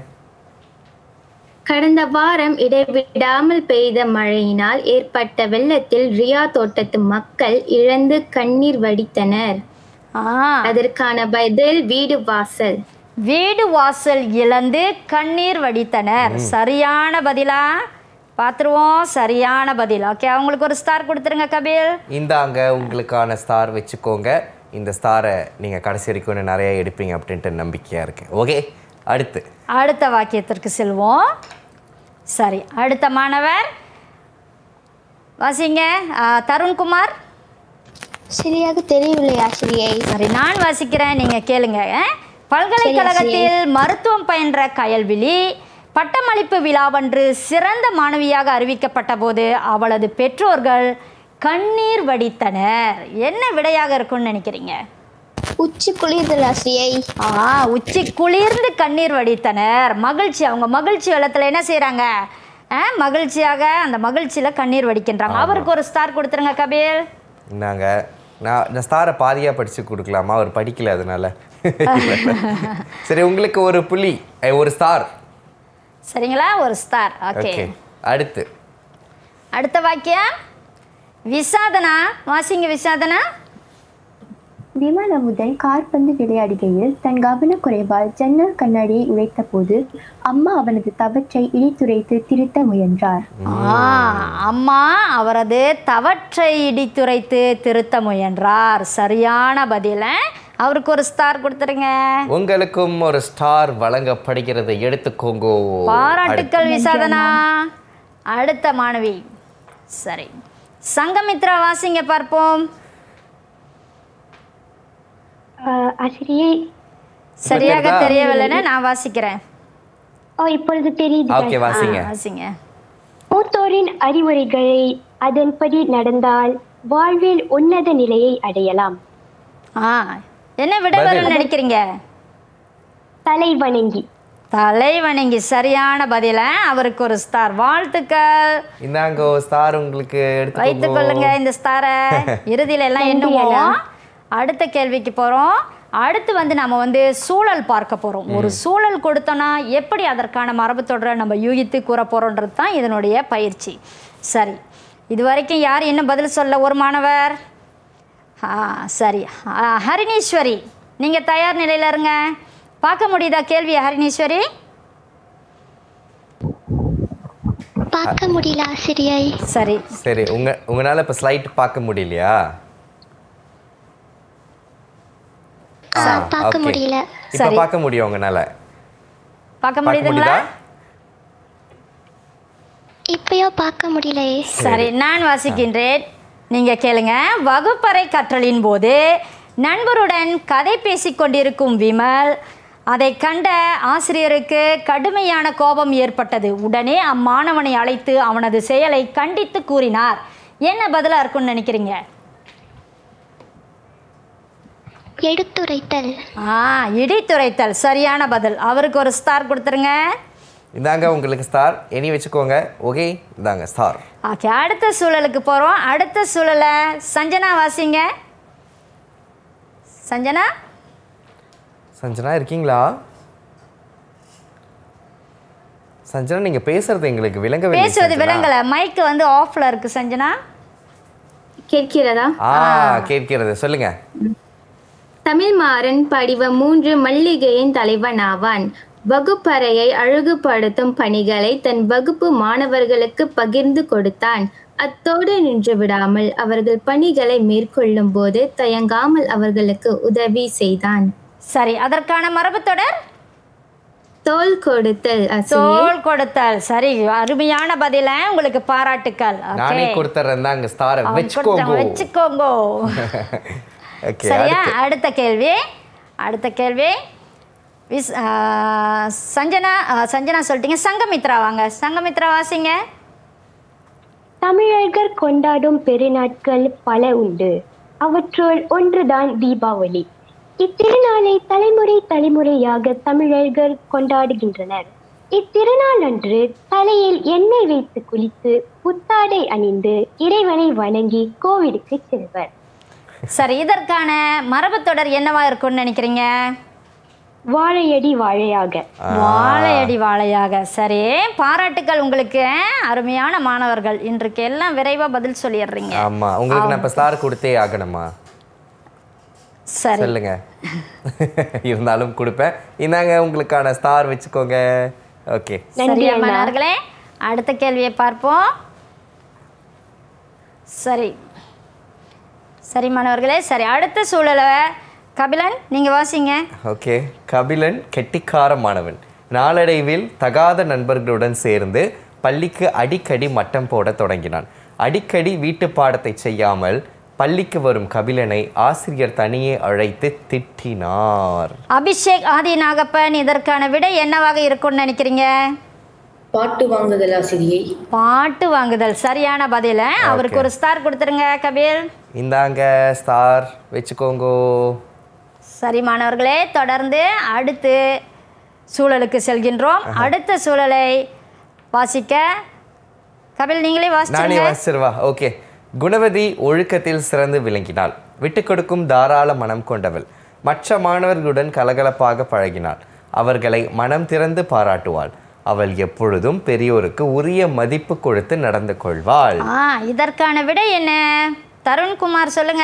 கடந்த வாரம் இடைவிடாமல் பெய்த மழையினால் ஏற்பட்ட வெள்ளத்தில் ரியா தோட்டத்து மக்கள் இழந்து கண்ணீர் வடித்தனர் ஆ அதற்கான பதில் வீடு வாசல் வீடு வாசல் இழந்து கண்ணீர் வடித்தனர் சரியான பதிலா பார்த்துருவோம் சரியான பதில் ஓகே அவங்களுக்கு ஒரு ஸ்டார் கொடுத்துருங்க கபில் இந்தாங்க உங்களுக்கான ஸ்டார் வச்சுக்கோங்க இந்த ஸ்டாரை நீங்கள் கடைசி வரைக்கும் இன்னும் நிறைய எடுப்பீங்க அப்படின்ட்டு நம்பிக்கையாக இருக்கு ஓகே அடுத்து அடுத்த வாக்கியத்திற்கு செல்வோம் சரி அடுத்த மாணவர் வாசிங்க ஆ, தருண்குமார் சரியாக தெரியவில்லை ஆசிரியை சரி நான் வாசிக்கிறேன் நீங்கள் கேளுங்க பல்கலைக்கழகத்தில் மருத்துவம் பயின்ற கயல்விழி பட்டமளிப்பு விழாவன்று சிறந்த மாணவியாக அறிவிக்கப்பட்ட போது அவளது பெற்றோர்கள் கண்ணீர் வடித்தனர் என்ன விடையாக இருக்கும்னு நினைக்கிறீங்க உச்சி குளிர்தல் ஆசிரியை ஆ உச்சி குளிர்ந்து கண்ணீர் வடித்தனர் மகிழ்ச்சி அவங்க மகிழ்ச்சி வெள்ளத்தில் என்ன செய்கிறாங்க மகிழ்ச்சியாக அந்த மகிழ்ச்சியில் கண்ணீர் வடிக்கின்றாங்க அவருக்கு ஒரு ஸ்டார் கொடுத்துருங்க கபீர் இந்தாங்க நான் இந்த ஸ்டாரை பாதியாக படித்து கொடுக்கலாமா அவர் படிக்கல அதனால சரி உங்களுக்கு ஒரு புள்ளி eh, ஒரு ஸ்டார் சரிங்களா ஒரு ஸ்டார் ஓகே ஓகே அடுத்து அடுத்த வாக்கியம் விசாதனா வாசிங்க விசாதனா விமான முதல் கார்பந்து விளையாடுகையில் தன் கவனக்குறைவால் ஜன்னல் கண்ணாடியை உடைத்தபோது அம்மா அவனது தவற்றை இடித்துரைத்து திருத்த முயன்றார் ஆ, அம்மா அவரது தவற்றை இடித்துரைத்து திருத்த முயன்றார் சரியான பதில அவருக்கு ஒரு ஸ்டார் கொடுத்துருங்க உங்களுக்கும் ஒரு ஸ்டார் வழங்கப்படுகிறது எடுத்துக்கோங்க பாராட்டுக்கள் விசாதனா அடுத்த மாணவி சரி சங்கமித்ரா வாசிங்க பார்ப்போம் ஆசிரியை சரியாக தெரியுதா? தெரியவில்லைன்னு நான் வாசிக்கிறேன் ஓ இப்பொழுது தெரியுது ஓகே வாசிங்க ஆ, வாசிங்க மூத்தோரின் அறிவுரைகளை அதன்படி நடந்தால் வாழ்வில் உன்னத நிலையை அடையலாம் ஆ என்ன விட வரும்னு நினைக்கிறீங்க தலை வணங்கி தலை வணங்கி சரியான பதில அவருக்கு ஒரு ஸ்டார் வாழ்த்துக்கள் இந்தாங்க ஸ்டார் உங்களுக்கு வைத்துக் கொள்ளுங்க எடுத்துக்கோங்க இந்த ஸ்டாரை இறுதியில எல்லாம் எண்ணுவோம் அடுத்த கேள்விக்கு போறோம் அடுத்து வந்து நம்ம வந்து சூழல் பார்க்க போகிறோம் ஒரு சூழல் கொடுத்தோன்னா எப்படி அதற்கான மரபு தொடரை நம்ம யூகித்து கூற போகிறோன்றது தான் இதனுடைய பயிற்சி சரி இது வரைக்கும் யார் இன்னும் பதில் சொல்ல ஒரு மாணவர் ஆ சரி ஆ, ஹரிணீஸ்வரி நீங்கள் தயார் நிலையில் இருங்க பார்க்க முடியுதா கேள்வி ஹரிணீஸ்வரி பார்க்க முடியல ஆசிரியை சரி சரி உங்க உங்களால இப்ப ஸ்லைட் பார்க்க முடியலையா ஆ, பார்க்க okay. முடியல இப்ப சரி. பார்க்க முடியும் உங்களால பார்க்க பார்க்க முடியுதுங்களா முடியுதா இப்பயோ பார்க்க முடியலையே சரி நான் வாசிக்கின்றேன் நீங்க கேளுங்க வகுப்பறை கற்றலின் போது நண்பருடன் கதை பேசிக் கொண்டிருக்கும் விமல் அதை கண்ட ஆசிரியருக்கு கடுமையான கோபம் ஏற்பட்டது உடனே அம்மாணவனை அழைத்து அவனது செயலை கண்டித்து கூறினார் என்ன பதிலா இருக்கும்னு நினைக்கிறீங்க எடுத்துரைத்தல் ஆ இடித்துரைத்தல் சரியான பதில் அவருக்கு ஒரு ஸ்டார் கொடுத்துருங்க இதாங்க உங்களுக்கு ஸ்டார் இனி வச்சுக்கோங்க ஓகே இதாங்க ஸ்டார் ஓகே அடுத்த சூழலுக்கு போகிறோம் அடுத்த சூழலை சஞ்சனா வாசிங்க சஞ்சனா சஞ்சனா இருக்கீங்களா சஞ்சனா நீங்க பேசுறது எங்களுக்கு விளங்கவில்லை பேசுவது சஞ்சனா. விளங்கல மைக் வந்து ஆஃப்ல இருக்கு சஞ்சனா கேட்கிறதா ஆ கேட்கிறது சொல்லுங்க தமிழ்மாறன் படிவம் மூன்று மல்லிகையின் தலைவன் ஆவான் வகுப்பறையை அழகுபடுத்தும் பணிகளை தன் வகுப்பு மாணவர்களுக்கு பகிர்ந்து கொடுத்தான் அத்தோடு நின்று விடாமல் அவர்கள் பணிகளை மேற்கொள்ளும் போது தயங்காமல் அவர்களுக்கு உதவி செய்தான் சரி அதற்கான மரபு தொடர் தோல் கொடுத்தல் ஆசிரியர். தோல் கொடுத்தல் சரி அருமையான பதில உங்களுக்கு பாராட்டுக்கள் நானே Okay. கொடுத்துறேன் தாங்க ஸ்டாரை அவன் வச்சுக்கோங்க கொடுத்தான், வச்சுக்கோங்க ஓகே சரியா அடுத்த கேள்வி அடுத்த கேள்வி விஸ் ஆ, சஞ்சனா ஆ, சஞ்சனா சொல்லிட்டீங்க சங்கமித்ரா வாங்க சங்கமித்ரா வாசிங்க தமிழர்கள் கொண்டாடும் பெருநாட்கள் பல உண்டு அவற்றுள் ஒன்றுதான் தீபாவளி இத்திருநாளை தலைமுறை தலைமுறையாக தமிழர்கள் கொண்டாடுகின்றனர் இத்திருநாள் அன்று தலையில் எண்ணெய் வைத்து குளித்து புத்தாடை அணிந்து இறைவனை வணங்கி கோவிலுக்கு செல்வர் சரி இதற்கான மரபு தொடர் என்னவா இருக்கும்னு நினைக்கிறீங்க வாழையடி வாழையாக வாழையடி வாழையாக சரி பாராட்டுக்கள் உங்களுக்கு அருமையான மாணவர்கள் இன்றைக்கு எல்லாம் விரைவா பதில் சொல்லிடுறீங்க ஆமா உங்களுக்கு நான் இப்ப ஸ்டார் கொடுத்தே ஆகணுமா சரி சொல்லுங்க இருந்தாலும் கொடுப்பேன் இந்தாங்க உங்களுக்கான ஸ்டார் வச்சுக்கோங்க ஓகே சரியா மாணவர்களே அடுத்த கேள்வியை பார்ப்போம் சரி சரி மாணவர்களே சரி அடுத்த சூழலை கபிலன் நீங்க வாசிங்க ஓகே கபிலன் கெட்டிக்கார மாணவன் நாளடைவில் தகாத நண்பர்களுடன் சேர்ந்து பள்ளிக்கு அடிக்கடி மட்டம் போட தொடங்கினான் அடிக்கடி வீட்டு பாடத்தை செய்யாமல் பள்ளிக்கு வரும் கபிலனை ஆசிரியர் தனியே அழைத்து திட்டினார் அபிஷேக் ஆதி நாகப்பன் இதற்கான விடை என்னவாக இருக்கும்னு நினைக்கிறீங்க பாட்டு வாங்குதல் ஆசிரியை பாட்டு வாங்குதல் சரியான பதில அவருக்கு ஒரு ஸ்டார் கொடுத்துருங்க கபில் இந்தாங்க ஸ்டார் வச்சுக்கோங்கோ சரி மாணவர்களே தொடர்ந்து அடுத்து சூழலுக்கு செல்கின்றோம் அடுத்த சூழலை வாசிக்க கபில் நீங்களே நானே வாசிச்சிருங்க வாசிச்சிருவா ஓகே குணவதி ஒழுக்கத்தில் சிறந்து விளங்கினாள் விட்டு கொடுக்கும் தாராள மனம் கொண்டவள் மற்ற மாணவர்களுடன் கலகலப்பாக பழகினாள் அவர்களை மனம் திறந்து பாராட்டுவாள் அவள் எப்பொழுதும் பெரியோருக்கு உரிய மதிப்பு கொடுத்து நடந்து கொள்வாள் ஆ இதற்கான விடை என்ன தருண்குமார் சொல்லுங்க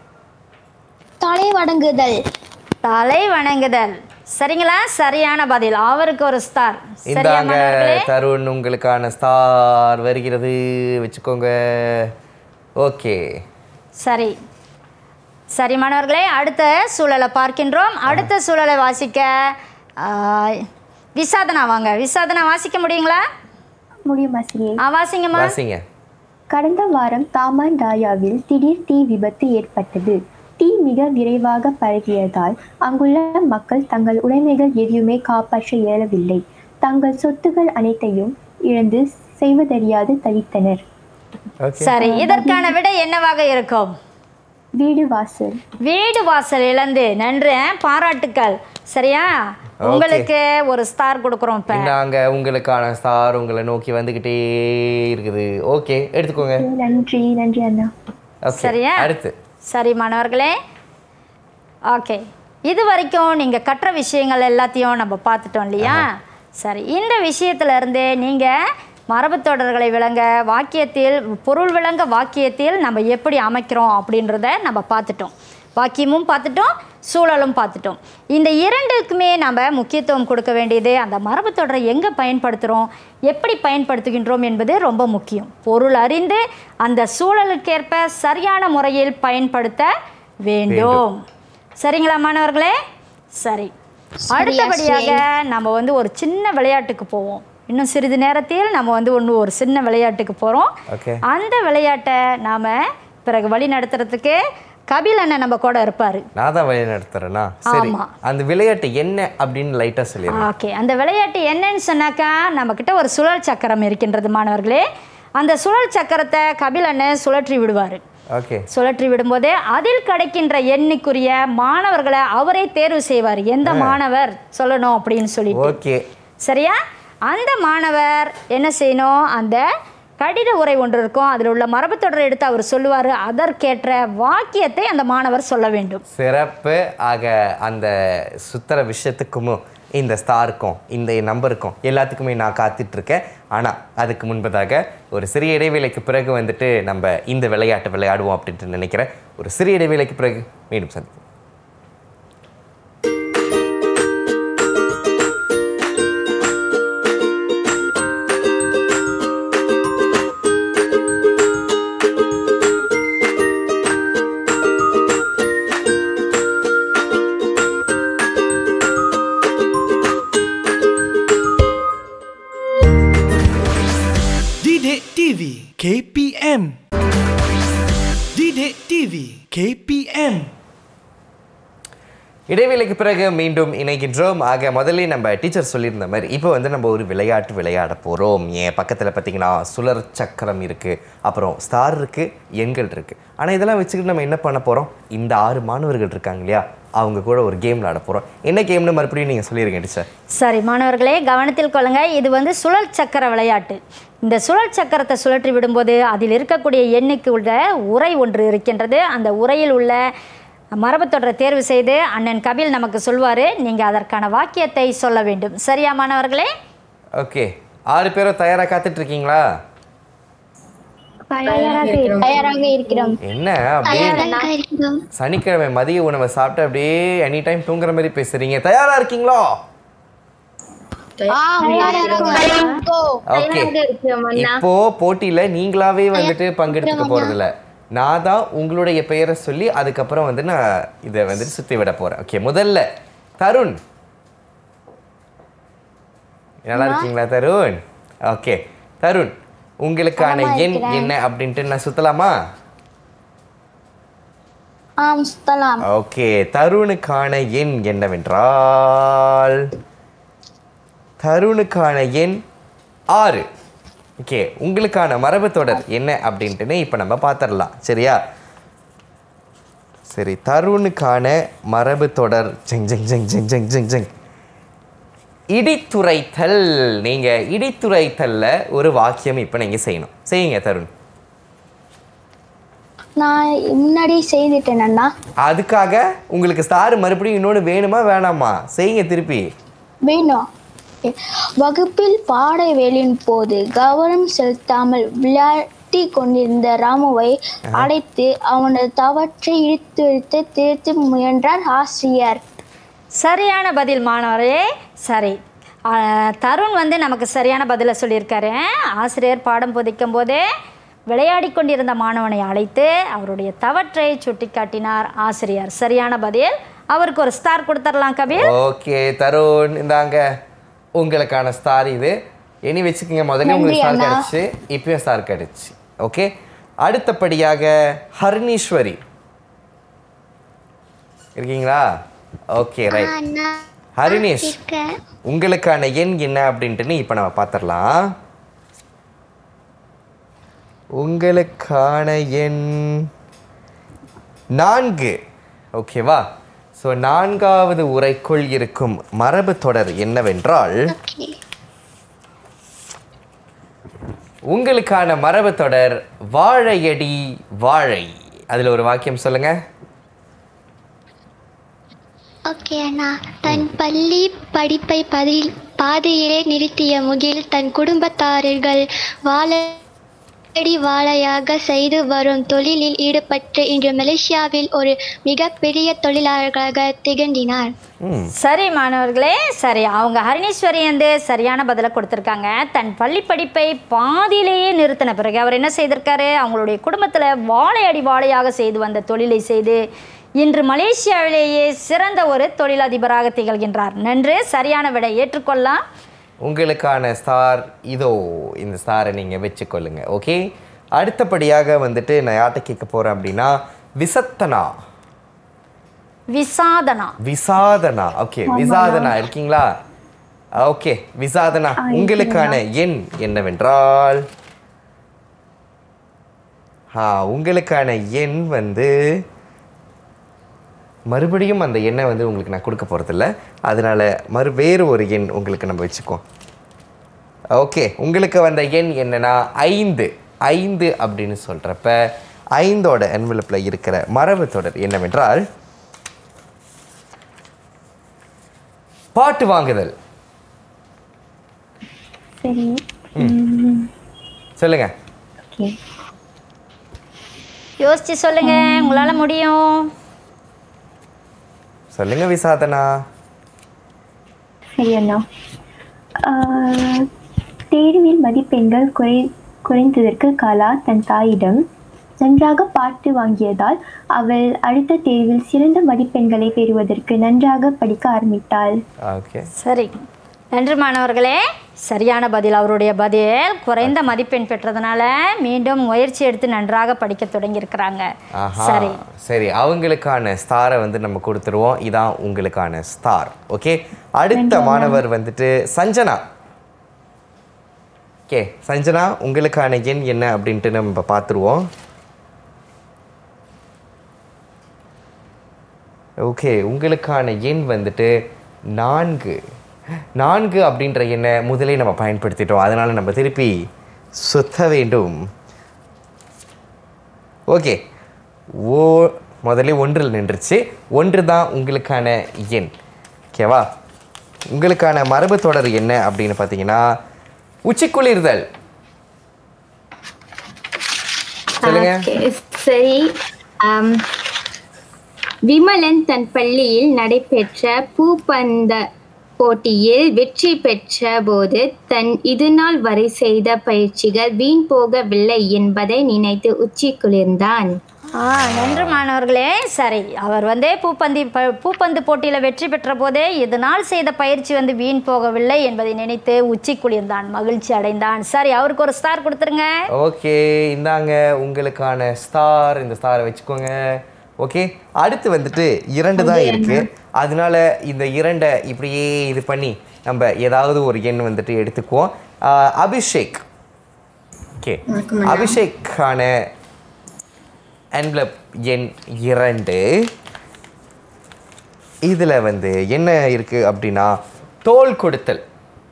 தலை வணங்குதல் தலை வணங்குதல் சரிங்களா சரியான பதில் அவருக்கு ஒரு ஸ்டார் சரியா இந்தாங்க மாணவர்களே தருண் உங்களுக்கான ஸ்டார் வருகிறது வச்சுக்கோங்க ஓகே சரி சரி மாணவர்களே அடுத்த சூழலை பார்க்கின்றோம் அடுத்த சூழலை வாசிக்க ஆ, விசாதனா வாங்க விசாதனா வாசிக்க முடியுங்களா முடியும் ஆசிரியை ஆ வாசிங்கம்மா வாசிங்க கடந்த வாரம் தாமான் டாயாவில் திடீர் தீ விபத்து ஏற்பட்டது தீ மிக விரைவாக பரவியதால் அங்குள்ள மக்கள் தங்கள் உடைமைகள் எதையுமே காப்பாற்ற இயலவில்லை தங்கள் சொத்துகள் அனைத்தையும் இழந்து செய்வதறியாது தவித்தனர் ஓகே சரி இதற்கான விடை என்னவாக இருக்கும் வீடு வாசல் வீடு வாசல் இழந்து நன்று பாராட்டுக்கள் சரியா உங்களுக்கு ஒரு ஸ்டார் கொடுக்குறோம் இப்ப இந்தாங்க உங்களுக்கான ஸ்டார் உங்களை நோக்கி வந்துகிட்டே இருக்குது ஓகே எடுத்துக்கோங்க நன்றி நன்றி அண்ணா Okay, சரியா? அடுத்து சரி மாணவர்களே ஓகே இது வரைக்கும் நீங்கள் கற்ற விஷயங்கள் எல்லாத்தையும் நம்ம பார்த்துட்டோம் இல்லையா சரி இந்த விஷயத்துல இருந்தே நீங்கள் மரபுத்தொடர்களை விளங்க வாக்கியத்தில் பொருள் விளங்க வாக்கியத்தில் நம்ம எப்படி அமைக்கிறோம் அப்படின்றத நம்ம பார்த்துட்டோம் வாக்கியமும் பார்த்துட்டோம் சூழலும் பார்த்துட்டோம் இந்த இரண்டுக்குமே நம்ம முக்கியத்துவம் கொடுக்க வேண்டியது அந்த மரபுத்தொடரை எங்கே பயன்படுத்துகிறோம் எப்படி பயன்படுத்துகின்றோம் என்பது ரொம்ப முக்கியம் பொருள் அறிந்து அந்த சூழலுக்கேற்ப சரியான முறையில் பயன்படுத்த வேண்டும் சரிங்களா மாணவர்களே சரி அடுத்தபடியாக நம்ம வந்து ஒரு சின்ன விளையாட்டுக்கு போவோம் இன்னும் சிறிது நேரத்தில் நம்ம வந்து ஒன்று ஒரு சின்ன விளையாட்டுக்கு போகிறோம் ஓகே அந்த விளையாட்டை நாம் பிறகு வழி நடத்துறதுக்கு கபில் அண்ணன் நம்ம கூட இருப்பார் நான் தான் வழி நடத்துறேன்னா சரி ஆமா. அந்த விளையாட்டு என்ன அப்படின்னு லைட்டாக சொல்லிடுறேன் ஓகே அந்த விளையாட்டு என்னன்னு சொன்னாக்கா நம்மக்கிட்ட ஒரு சுழல் சக்கரம் இருக்கின்றது மாணவர்களே அந்த சுழல் சக்கரத்தை கபில் அண்ணன் சுழற்றி விடுவார் ஓகே சுழற்றி விடும்போதே அதில் கிடைக்கின்ற எண்ணுக்குரிய மாணவர்களை அவரே தேர்வு செய்வார் எந்த மாணவர் சொல்லணும் அப்படின்னு சொல்லிட்டு ஓகே சரியா அந்த மாணவர் என்ன செய்யணும் அந்த கடித உரை ஒன்று இருக்கும் அதில் உள்ள மரபுத்தொடரை எடுத்து அவர் சொல்லுவார் அதற்கேற்ற வாக்கியத்தை அந்த மாணவர் சொல்ல வேண்டும் சிறப்பு ஆக அந்த சுத்தர விஷயத்துக்கும் இந்த ஸ்டாருக்கும் இந்த நம்பருக்கும் எல்லாத்துக்குமே நான் காத்துட்டு இருக்கேன் ஆனால் அதுக்கு முன்பதாக ஒரு சிறிய இடைவேளைக்கு பிறகு வந்துட்டு நம்ம இந்த விளையாட்டு விளையாடுவோம் அப்படின்ட்டு நினைக்கிறேன் ஒரு சிறிய இடைவேளைக்கு பிறகு மீண்டும் சந்திப்போம் Didik TV KPM Didik TV KPM இடைவேளைக்கு பிறகு மீண்டும் இணைகின்றோம் ஆக முதல்ல நம்ம டீச்சர் சொல்லியிருந்த மாதிரி இப்போ வந்து நம்ம ஒரு விளையாட்டு விளையாட போகிறோம் என் பக்கத்தில் பார்த்தீங்கன்னா சுழற் சக்கரம் இருக்குது அப்புறம் ஸ்டார் இருக்குது எண்கள் இருக்குது ஆனால் இதெல்லாம் வச்சுக்கிட்டு நம்ம என்ன பண்ண போகிறோம் இந்த ஆறு மாணவர்கள் இருக்காங்க இல்லையா அவங்க கூட ஒரு கேம் விளையாட போகிறோம் என்ன கேம்னு மறுபடியும் நீங்கள் சொல்லியிருங்க டீச்சர் சரி மாணவர்களே கவனத்தில் கொள்ளுங்க இது வந்து சுழல் சக்கர விளையாட்டு இந்த சுழல் சக்கரத்தை சுழற்றி விடும்போது அதில் இருக்கக்கூடிய எண்ணுக்கு உள்ள உரை ஒன்று இருக்கின்றது அந்த உரையில் உள்ள மரபுத்தொடரை தேர்வு செய்து அண்ணன் கபில் நமக்கு சொல்வார் நீங்கள் அதற்கான வாக்கியத்தை சொல்ல வேண்டும் சரியா மாணவர்களே ஓகே ஆறு பேரும் தயாராக காத்துட்டு இருக்கீங்களா தயாராக இருக்கிறோம் என்ன அப்படியே தயாராக இருக்கிறோம் சனிக்கிழமை மதிய உணவை சாப்பிட்டு அப்படியே எனி டைம் தூங்குற மாதிரி பேசுறீங்க தயாரா இருக்கீங்களா ஓகே இருக்கிறோம் அண்ணா இப்போ போட்டியில நீங்களாவே வந்துட்டு பங்கெடுத்துக்க போறது இல்ல நான் தான் உங்களுடைய பெயரை சொல்லி அதுக்கப்புறம் வந்து நான் இதை வந்துட்டு சுத்தி விட போறேன் ஓகே முதல்ல தருண் நல்லா இருக்கீங்களா தருண் ஓகே தருண் உங்களுக்கான எண் என்ன அப்படின்ட்டு நான் சுத்தலாமா ஆம் சுத்தலாம் ஓகே தருணுக்கான எண் என்னவென்றால் தருணுக்கான எண் ஆறு ஓகே உங்களுக்கான மரபு தொடர் என்ன அப்படின்ட்டுன்னு இப்போ நம்ம பார்த்துடலாம் சரியா சரி தருணுக்கான மரபு தொடர் ஜெங் ஜெங் ஜெங் ஜெங் ஜெங் ஜெங் ஜெங் இடித்துரைத்தல் நீங்கள் இடித்துரைத்தல்ல ஒரு வாக்கியம் இப்போ நீங்கள் செய்யணும் செய்யுங்க தருண் நான் முன்னாடி செய்துட்டேன் அண்ணா அதுக்காக உங்களுக்கு ஸ்டார் மறுபடியும் இன்னொன்று வேணுமா வேணாமா செய்யுங்க திருப்பி வேணும் வகுப்பில் பாட வேலின் போது கவனம் செலுத்தாமல் விளையாட்டி கொண்டிருந்த ராமுவை அடைத்து அவனது தவற்றை இழுத்து இழுத்து திருத்த முயன்றார் ஆசிரியர் சரியான பதில் மாணவரே சரி ஆ, தருண் வந்து நமக்கு சரியான பதிலை சொல்லியிருக்காரு ஆசிரியர் பாடம் போதிக்கும் போதே விளையாடி கொண்டிருந்த மாணவனை அழைத்து அவருடைய தவற்றை சுட்டிக்காட்டினார் ஆசிரியர் சரியான பதில் அவருக்கு ஒரு ஸ்டார் கொடுத்துடலாம் கபில் ஓகே தருண் இந்தாங்க உங்களுக்கான ஸ்டார் இது இனி வச்சுக்கோங்க முதல்ல உங்களுக்கு ஸ்டார் கிடச்சி இப்பயும் ஸ்டார் கிடச்சி ஓகே அடுத்தபடியாக ஹர்னீஸ்வரி இருக்கீங்களா ஓகே ரைட் அண்ணா ஹரினேஷ் இருக்கேன் உங்களுக்கான எண் என்ன அப்படின்ட்டுன்னு இப்போ நம்ம பார்த்துடலாம் உங்களுக்கான எண் நான்கு ஓகேவா ஸோ நான்காவது உரைக்குள் இருக்கும் மரபு தொடர் என்னவென்றால் ஓகே உங்களுக்கான மரபு தொடர் வாழையடி வாழை அதில் ஒரு வாக்கியம் சொல்லுங்க ஓகே அண்ணா தன் பள்ளி படிப்பை பதில் பாதையிலே நிறுத்திய முகில் தன் குடும்பத்தாரர்கள் வாழடி வாழையாக செய்து வரும் தொழிலில் ஈடுபட்டு இன்று மலேசியாவில் ஒரு மிகப்பெரிய தொழிலாளர்களாக திகழ்ந்தினார் ம் சரி மாணவர்களே சரி அவங்க ஹரிணீஸ்வரி வந்து சரியான பதிலை கொடுத்துருக்காங்க தன் பள்ளி படிப்பை பாதியிலேயே நிறுத்தின பிறகு அவர் என்ன செய்திருக்காரு அவங்களுடைய குடும்பத்தில் வாழை அடி வாழையாக செய்து வந்த தொழிலை செய்து இன்று மலேசியாவிலேயே சிறந்த ஒரு தொழிலதிபராக திகழ்கின்றார் நன்று சரியான விடை ஏற்றுக்கொள்ளலாம் உங்களுக்கான ஸ்டார் இதோ இந்த ஸ்டாரை நீங்கள் வச்சுக்கொள்ளுங்க ஓகே அடுத்தபடியாக வந்துட்டு நான் யார்கிட்ட கேட்க போகிறேன் அப்படின்னா விசத்தனா விசாதனா விசாதனா ஓகே விசாதனா இருக்கீங்களா ஓகே விசாதனா உங்களுக்கான எண் என்னவென்றால் ஆ உங்களுக்கான எண் வந்து மறுபடியும் அந்த எண்ணை வந்து உங்களுக்கு நான் கொடுக்க போகிறதில்ல அதனால மறு வேறு ஒரு எண் உங்களுக்கு நம்ம வச்சுக்குவோம் ஓகே உங்களுக்கு வந்த எண் என்னன்னா ஐந்து ஐந்து அப்படின்னு சொல்கிறப்ப ஐந்தோட என்வலப்பில் இருக்கிற மரபு தொடர் என்னவென்றால் பாட்டு வாங்குதல் சரி சொல்லுங்க ஓகே யோசிச்சு சொல்லுங்க உங்களால் முடியும் சொல்லுங்க விசாதனா சரி அண்ணா ஆஹ், தேர்வில் மதிப்பெண்கள் குறை குறைந்ததற்கு கலா தன் தாயிடம் நன்றாக பாட்டு வாங்கியதால் அவள் அடுத்த தேர்வில் சிறந்த மதிப்பெண்களை பெறுவதற்கு நன்றாக படிக்க ஆரம்பித்தாள் ஓகே சரி நன்றி மாணவர்களே சரியான பதில் அவருடைய பதில் குறைந்த மதிப்பெண் பெற்றதுனால மீண்டும் முயற்சி எடுத்து நன்றாக படிக்க தொடங்கியிருக்கிறாங்க ஆஹா சரி சரி அவங்களுக்கான ஸ்டாரை வந்து நம்ம கொடுத்துருவோம் இதான் உங்களுக்கான ஸ்டார் ஓகே அடுத்த மாணவர் வந்துட்டு சஞ்சனா ஓகே சஞ்சனா உங்களுக்கான எண் என்ன அப்படின்ட்டு நம்ம பார்த்துருவோம் ஓகே உங்களுக்கான எண் வந்துட்டு நான்கு நான்கு அப்படின்ற எண்ணை முதலே நம்ம பயன்படுத்திட்டோம் அதனால் நம்ம திருப்பி சுத்த வேண்டும் ஓகே ஓ முதல்ல ஒன்றில் நின்றுச்சு ஒன்று தான் உங்களுக்கான எண் ஓகேவா உங்களுக்கான மரபு தொடர் என்ன அப்படின்னு பார்த்தீங்கன்னா உச்சிக்குளிர்தல் சொல்லுங்க Okay, சரி ஆம், விமலன் தன் பள்ளியில் நடைபெற்ற பூப்பந்த போட்டியில் வெற்றி பெற்ற போது தன் இதுநாள் வரை செய்த பயிற்சிகள் வீண் போகவில்லை என்பதை நினைத்து உச்சி குளிர்ந்தான் ஆ நன்று மாணவர்களே சரி அவர் வந்து பூப்பந்தி ப- பூப்பந்து போட்டியில் வெற்றி பெற்ற போதே இதனால் செய்த பயிற்சி வந்து வீண் போகவில்லை என்பதை நினைத்து உச்சி குளிர்ந்தான் மகிழ்ச்சி அடைந்தான் சரி அவருக்கு ஒரு ஸ்டார் கொடுத்துருங்க ஓகே இந்தாங்க உங்களுக்கான ஸ்டார் இந்த ஸ்டாரை வச்சுக்கோங்க ஓகே அடுத்து வந்துட்டு இரண்டு தான் இருக்கு அதனால இந்த இரண்டை இப்படியே இது பண்ணி நம்ம ஏதாவது ஒரு எண் வந்துட்டு எடுத்துக்குவோம் ஆஹ், அபிஷேக் ஓகே அபிஷேக்கான என்வலப் எண் இரண்டு இதில் வந்து என்ன இருக்குது அப்படின்னா தோல் கொடுத்தல்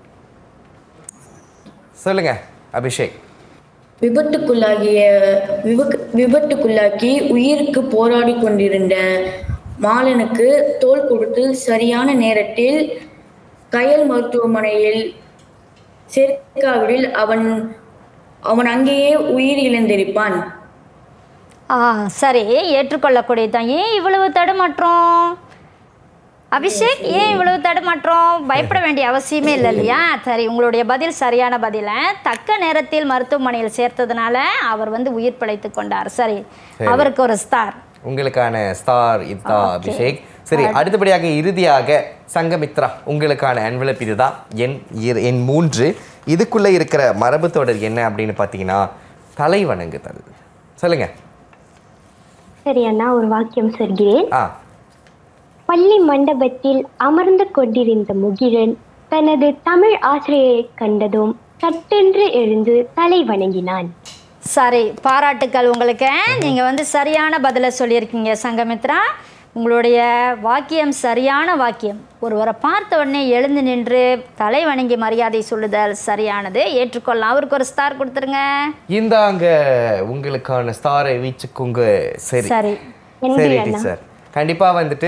சொல்லுங்க அபிஷேக் விபத்துக்குள்ளாகிய விபக்கு விபத்துக்குள்ளாக்கி உயிருக்கு போராடி கொண்டிருந்த மாலனுக்கு தோள் கொடுத்து சரியான நேரத்தில் கயல் மருத்துவமனையில் சேர்க்காவிடில் அவன் அவன் அங்கேயே உயிர் இழந்திருப்பான் ஆ சரி ஏற்றுக்கொள்ளக்கூடியதுதான் ஏன் இவ்வளவு தடுமாற்றம் அபிஷேக் ஏன் இவ்வளவு தடுமாற்றம் பயப்பட வேண்டிய அவசியமே இல்லை இல்லையா சரி உங்களுடைய பதில் சரியான பதில தக்க நேரத்தில் மருத்துவமனையில் சேர்த்ததுனால அவர் வந்து உயிர் பிழைத்து கொண்டார் சரி அவருக்கு ஒரு ஸ்டார் உங்களுக்கான ஸ்டார் இதுதான் அபிஷேக் சரி அடுத்தபடியாக இறுதியாக சங்கமித்ரா உங்களுக்கான என்வலப் இதுதான் எண் இரு- எண் மூன்று இதுக்குள்ளே இருக்கிற மரபு தொடர் என்ன அப்படின்னு பார்த்தீங்கன்னா தலை வணங்குதல் சொல்லுங்க சரி அண்ணா ஒரு வாக்கியம் சொல்கிறேன் ஆ பள்ளி மண்டபத்தில் அமர்ந்து கொண்டிருந்த முகிலன் தனது தமிழ் ஆசிரியரை கண்டதும் சட்டென்று எழுந்து தலை வணங்கினான் சரி பாராட்டுக்கள் உங்களுக்கு நீங்கள் வந்து சரியான பதிலை சொல்லியிருக்கீங்க சங்கமித்ரா உங்களுடைய வாக்கியம் சரியான வாக்கியம் ஒருவரை பார்த்த உடனே எழுந்து நின்று தலை வணங்கி மரியாதை சொல்லுதல் சரியானது ஏற்றுக்கொள்ளலாம் அவருக்கு ஒரு ஸ்டார் கொடுத்துருங்க இந்தாங்க உங்களுக்கான ஸ்டாரை வீச்சுக்குங்க சரி சரி சரி டீச்சர் கண்டிப்பாக வந்துட்டு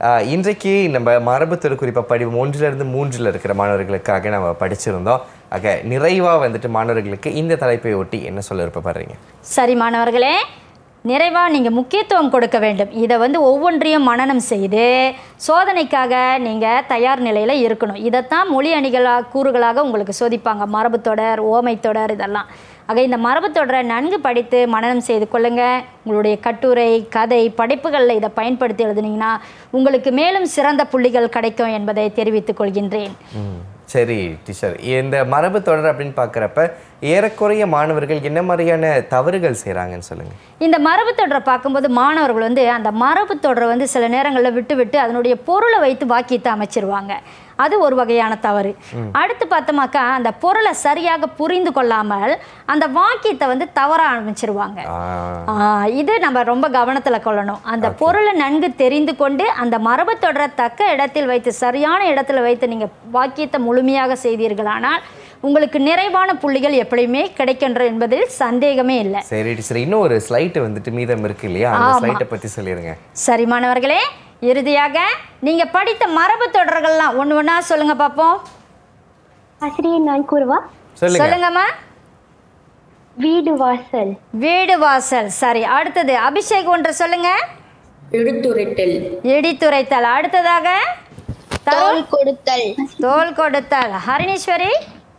ஆஹ் இன்றைக்கு நம்ம மரபுத்தொழில் குறிப்பாக படிவம் ஒன்றிலிருந்து மூன்றில் இருக்கிற மாணவர்களுக்காக நம்ம படிச்சிருந்தோம் ஆக நிறைவாக வந்துட்டு மாணவர்களுக்கு இந்த தலைப்பை ஒட்டி என்ன சொல்ல விருப்பப்படுறீங்க சரி மாணவர்களே நிறைவாக நீங்கள் முக்கியத்துவம் கொடுக்க வேண்டும் இதை வந்து ஒவ்வொன்றையும் மனனம் செய்து சோதனைக்காக நீங்கள் தயார் நிலையில் இருக்கணும் இதைத்தான் மொழி அணிகளாக கூறுகளாக உங்களுக்கு சோதிப்பாங்க மரபுத்தொடர் ஓமைத்தொடர் இதெல்லாம் ஆக இந்த மரபுத்தொடரை நன்கு படித்து மனனம் செய்து கொள்ளுங்கள் உங்களுடைய கட்டுரை கதை படைப்புகளில் இதை பயன்படுத்தி எழுதுனீங்கன்னா உங்களுக்கு மேலும் சிறந்த புள்ளிகள் கிடைக்கும் என்பதை தெரிவித்துக் கொள்கின்றேன் ம், சரி டீச்சர் இந்த மரபு தொடர் அப்படின்னு பார்க்குறப்ப ஏறக்குறைய மாணவர்கள் என்ன மாதிரியான தவறுகள் செய்கிறாங்கன்னு சொல்லுங்கள் இந்த மரபு தொடரை பார்க்கும்போது மாணவர்கள் வந்து அந்த மரபு தொடரை வந்து சில நேரங்களில் விட்டு விட்டு அதனுடைய பொருளை வைத்து வாக்கியத்தை அமைச்சிருவாங்க அது ஒரு வகையான தவறு அடுத்து பார்த்தோமாக்கா அந்த பொருளை சரியாக புரிந்து கொள்ளாமல் அந்த வாக்கியத்தை வந்து தவற ஆரம்பிச்சிருவாங்க ஆ, இது நம்ம ரொம்ப கவனத்தில் கொள்ளணும் அந்த பொருளை நன்கு தெரிந்து கொண்டு அந்த மரபு தொடரை தக்க இடத்தில் வைத்து சரியான இடத்துல வைத்து நீங்கள் வாக்கியத்தை முழுமையாக செய்தீர்களானால் உங்களுக்கு நிறைவான புள்ளிகள் எப்படியுமே கிடைக்கின்ற என்பதில் சந்தேகமே இல்லை சரி டீச்சர் இன்னும் ஒரு ஸ்லைட் வந்துட்டு மீதம் இருக்கு இல்லையா அந்த ஆமா. ஸ்லைட்டை பற்றி சொல்லிடுங்க சரி மாணவர்களே இறுதியாக நீங்க படித்த மரபு தொடர்கள்லாம் ஒன்று ஒன்றா சொல்லுங்க பார்ப்போம் ஆசிரியர் நான் கூறுவா சொல்லுங்க சொல்லுங்கம்மா வீடு வாசல் வீடு வாசல் சரி அடுத்தது அபிஷேக் ஒன்று சொல்லுங்க எடுத்துரைத்தல் இடித்துரைத்தல் அடுத்ததாக தோல் கொடுத்தல் தோல் கொடுத்தல் ஹரிணீஸ்வரி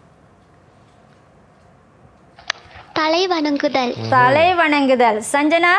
தலை வணங்குதல் தலை வணங்குதல் சஞ்சனா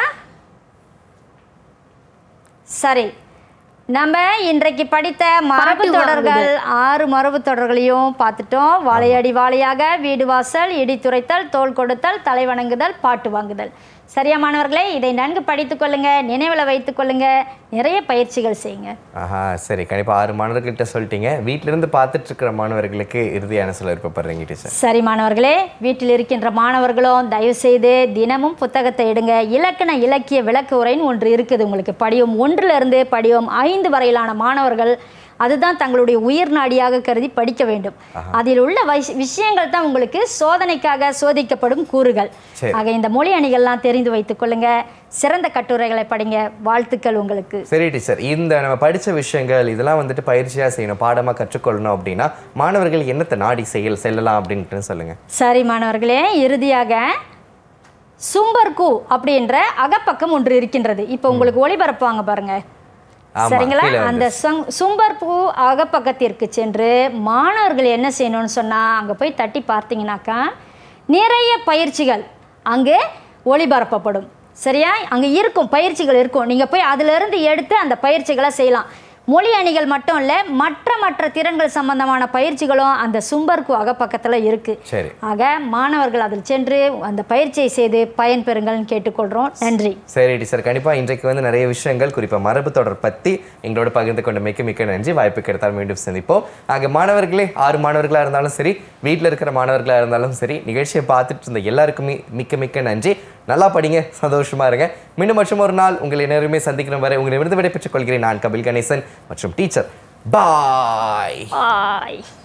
சரி நம்ம இன்றைக்கு படித்த மரபு தொடர்கள் ஆறு மரபு தொடர்களையும் பார்த்துட்டோம் வாழையடி வாழையாக வீடு வாசல் இடித்துரைத்தல் தோல் கொடுத்தல் தலை வணங்குதல் பாட்டு வாங்குதல் சரியா மாணவர்களே இதை நன்கு படித்துக் கொள்ளுங்க நினைவில் வைத்துக் கொள்ளுங்க நிறைய பயிற்சிகள் செய்யுங்க ஆஹா சரி கண்டிப்பாக ஆறு மாணவர்கள்ட்ட சொல்லிட்டீங்க வீட்ல இருந்து பார்த்துட்டு இருக்கிற மாணவர்களுக்கு இறுதியான சொல்ல விருப்பப்படுறீங்க டீச்சர் சரி மாணவர்களே வீட்டில் இருக்கின்ற மாணவர்களும் தயவு செய்து தினமும் புத்தகத்தை எடுங்க இலக்கண இலக்கிய விளக்க உரைன்னு ஒன்று இருக்குது உங்களுக்கு படிவம் ஒன்றுல இருந்து படிவம் ஐந்து வரையிலான மாணவர்கள் அதுதான் தங்களுடைய உயிர் நாடியாக கருதி படிக்க வேண்டும் அதில் உள்ள வைஸ்- விஷயங்கள் தான் உங்களுக்கு சோதனைக்காக சோதிக்கப்படும் கூறுகள் சரி. ஆக இந்த மொழி அணிகள்லாம் தெரிந்து வைத்துக் கொள்ளுங்க சிறந்த கட்டுரைகளை படிங்க வாழ்த்துக்கள் உங்களுக்கு சரி டீச்சர் இந்த நம்ம படிச்ச விஷயங்கள் இதெல்லாம் வந்துட்டு பயிற்சியாக செய்யணும் பாடமாக கற்றுக்கொள்ளணும் அப்படின்னா மாணவர்கள் என்னத்தை நாடி செயல் செல்லலாம் அப்படின்ட்டு சொல்லுங்க சரி மாணவர்களே இறுதியாக சும்பர்கு அப்படின்ற அகப்பக்கம் ஒன்று இருக்கின்றது இப்போ உங்களுக்கு ஒளிபரப்புவாங்க பாருங்க ஆமா, சரிங்களா கீழே அந்த சங்- சும்பர்பூ அகப்பக்கத்திற்கு சென்று மாணவர்கள் என்ன செய்யணும்னு சொன்னா அங்க போய் தட்டி பார்த்தீங்கன்னாக்கா நிறைய பயிற்சிகள் அங்கே ஒளிபரப்பப்படும் சரியா அங்க இருக்கும் பயிற்சிகள் இருக்கும் நீங்க போய் அதுல இருந்து எடுத்து அந்த பயிற்சிகளை செய்யலாம் மொழி அணிகள் மட்டும் இல்லை மற்ற மற்ற திறன்கள் சம்பந்தமான பயிற்சிகளும் அந்த சும்பர்கு அகப்பக்கத்தில் இருக்கு சரி ஆக மாணவர்கள் அதில் சென்று அந்த பயிற்சியை செய்து பயன்பெறுங்கள்னு கேட்டுக்கொள்கிறோம் நன்றி சரி டீச்சர் கண்டிப்பாக இன்றைக்கு வந்து நிறைய விஷயங்கள் குறிப்பாக மரபு தொடர் பற்றி எங்களோட பகிர்ந்து கொண்ட மிக்க மிக்க நன்றி வாய்ப்பு கிடைத்தால் மீண்டும் சந்திப்போம் ஆக மாணவர்களே ஆறு மாணவர்களாக இருந்தாலும் சரி வீட்டில் இருக்கிற மாணவர்களாக இருந்தாலும் சரி நிகழ்ச்சியை பார்த்துட்டு இருந்த எல்லாருக்குமே மிக்க மிக்க நன்றி நல்லா படிங்க சந்தோஷமா இருங்க மீண்டும் மற்றும் ஒரு நாள் உங்களை நேரமே சந்திக்கிற வரை உங்களை விருது விடைபெற்றுக் கொள்கிறேன் நான் கபில் கணேசன் மற்றும் டீச்சர் பாய் பாய்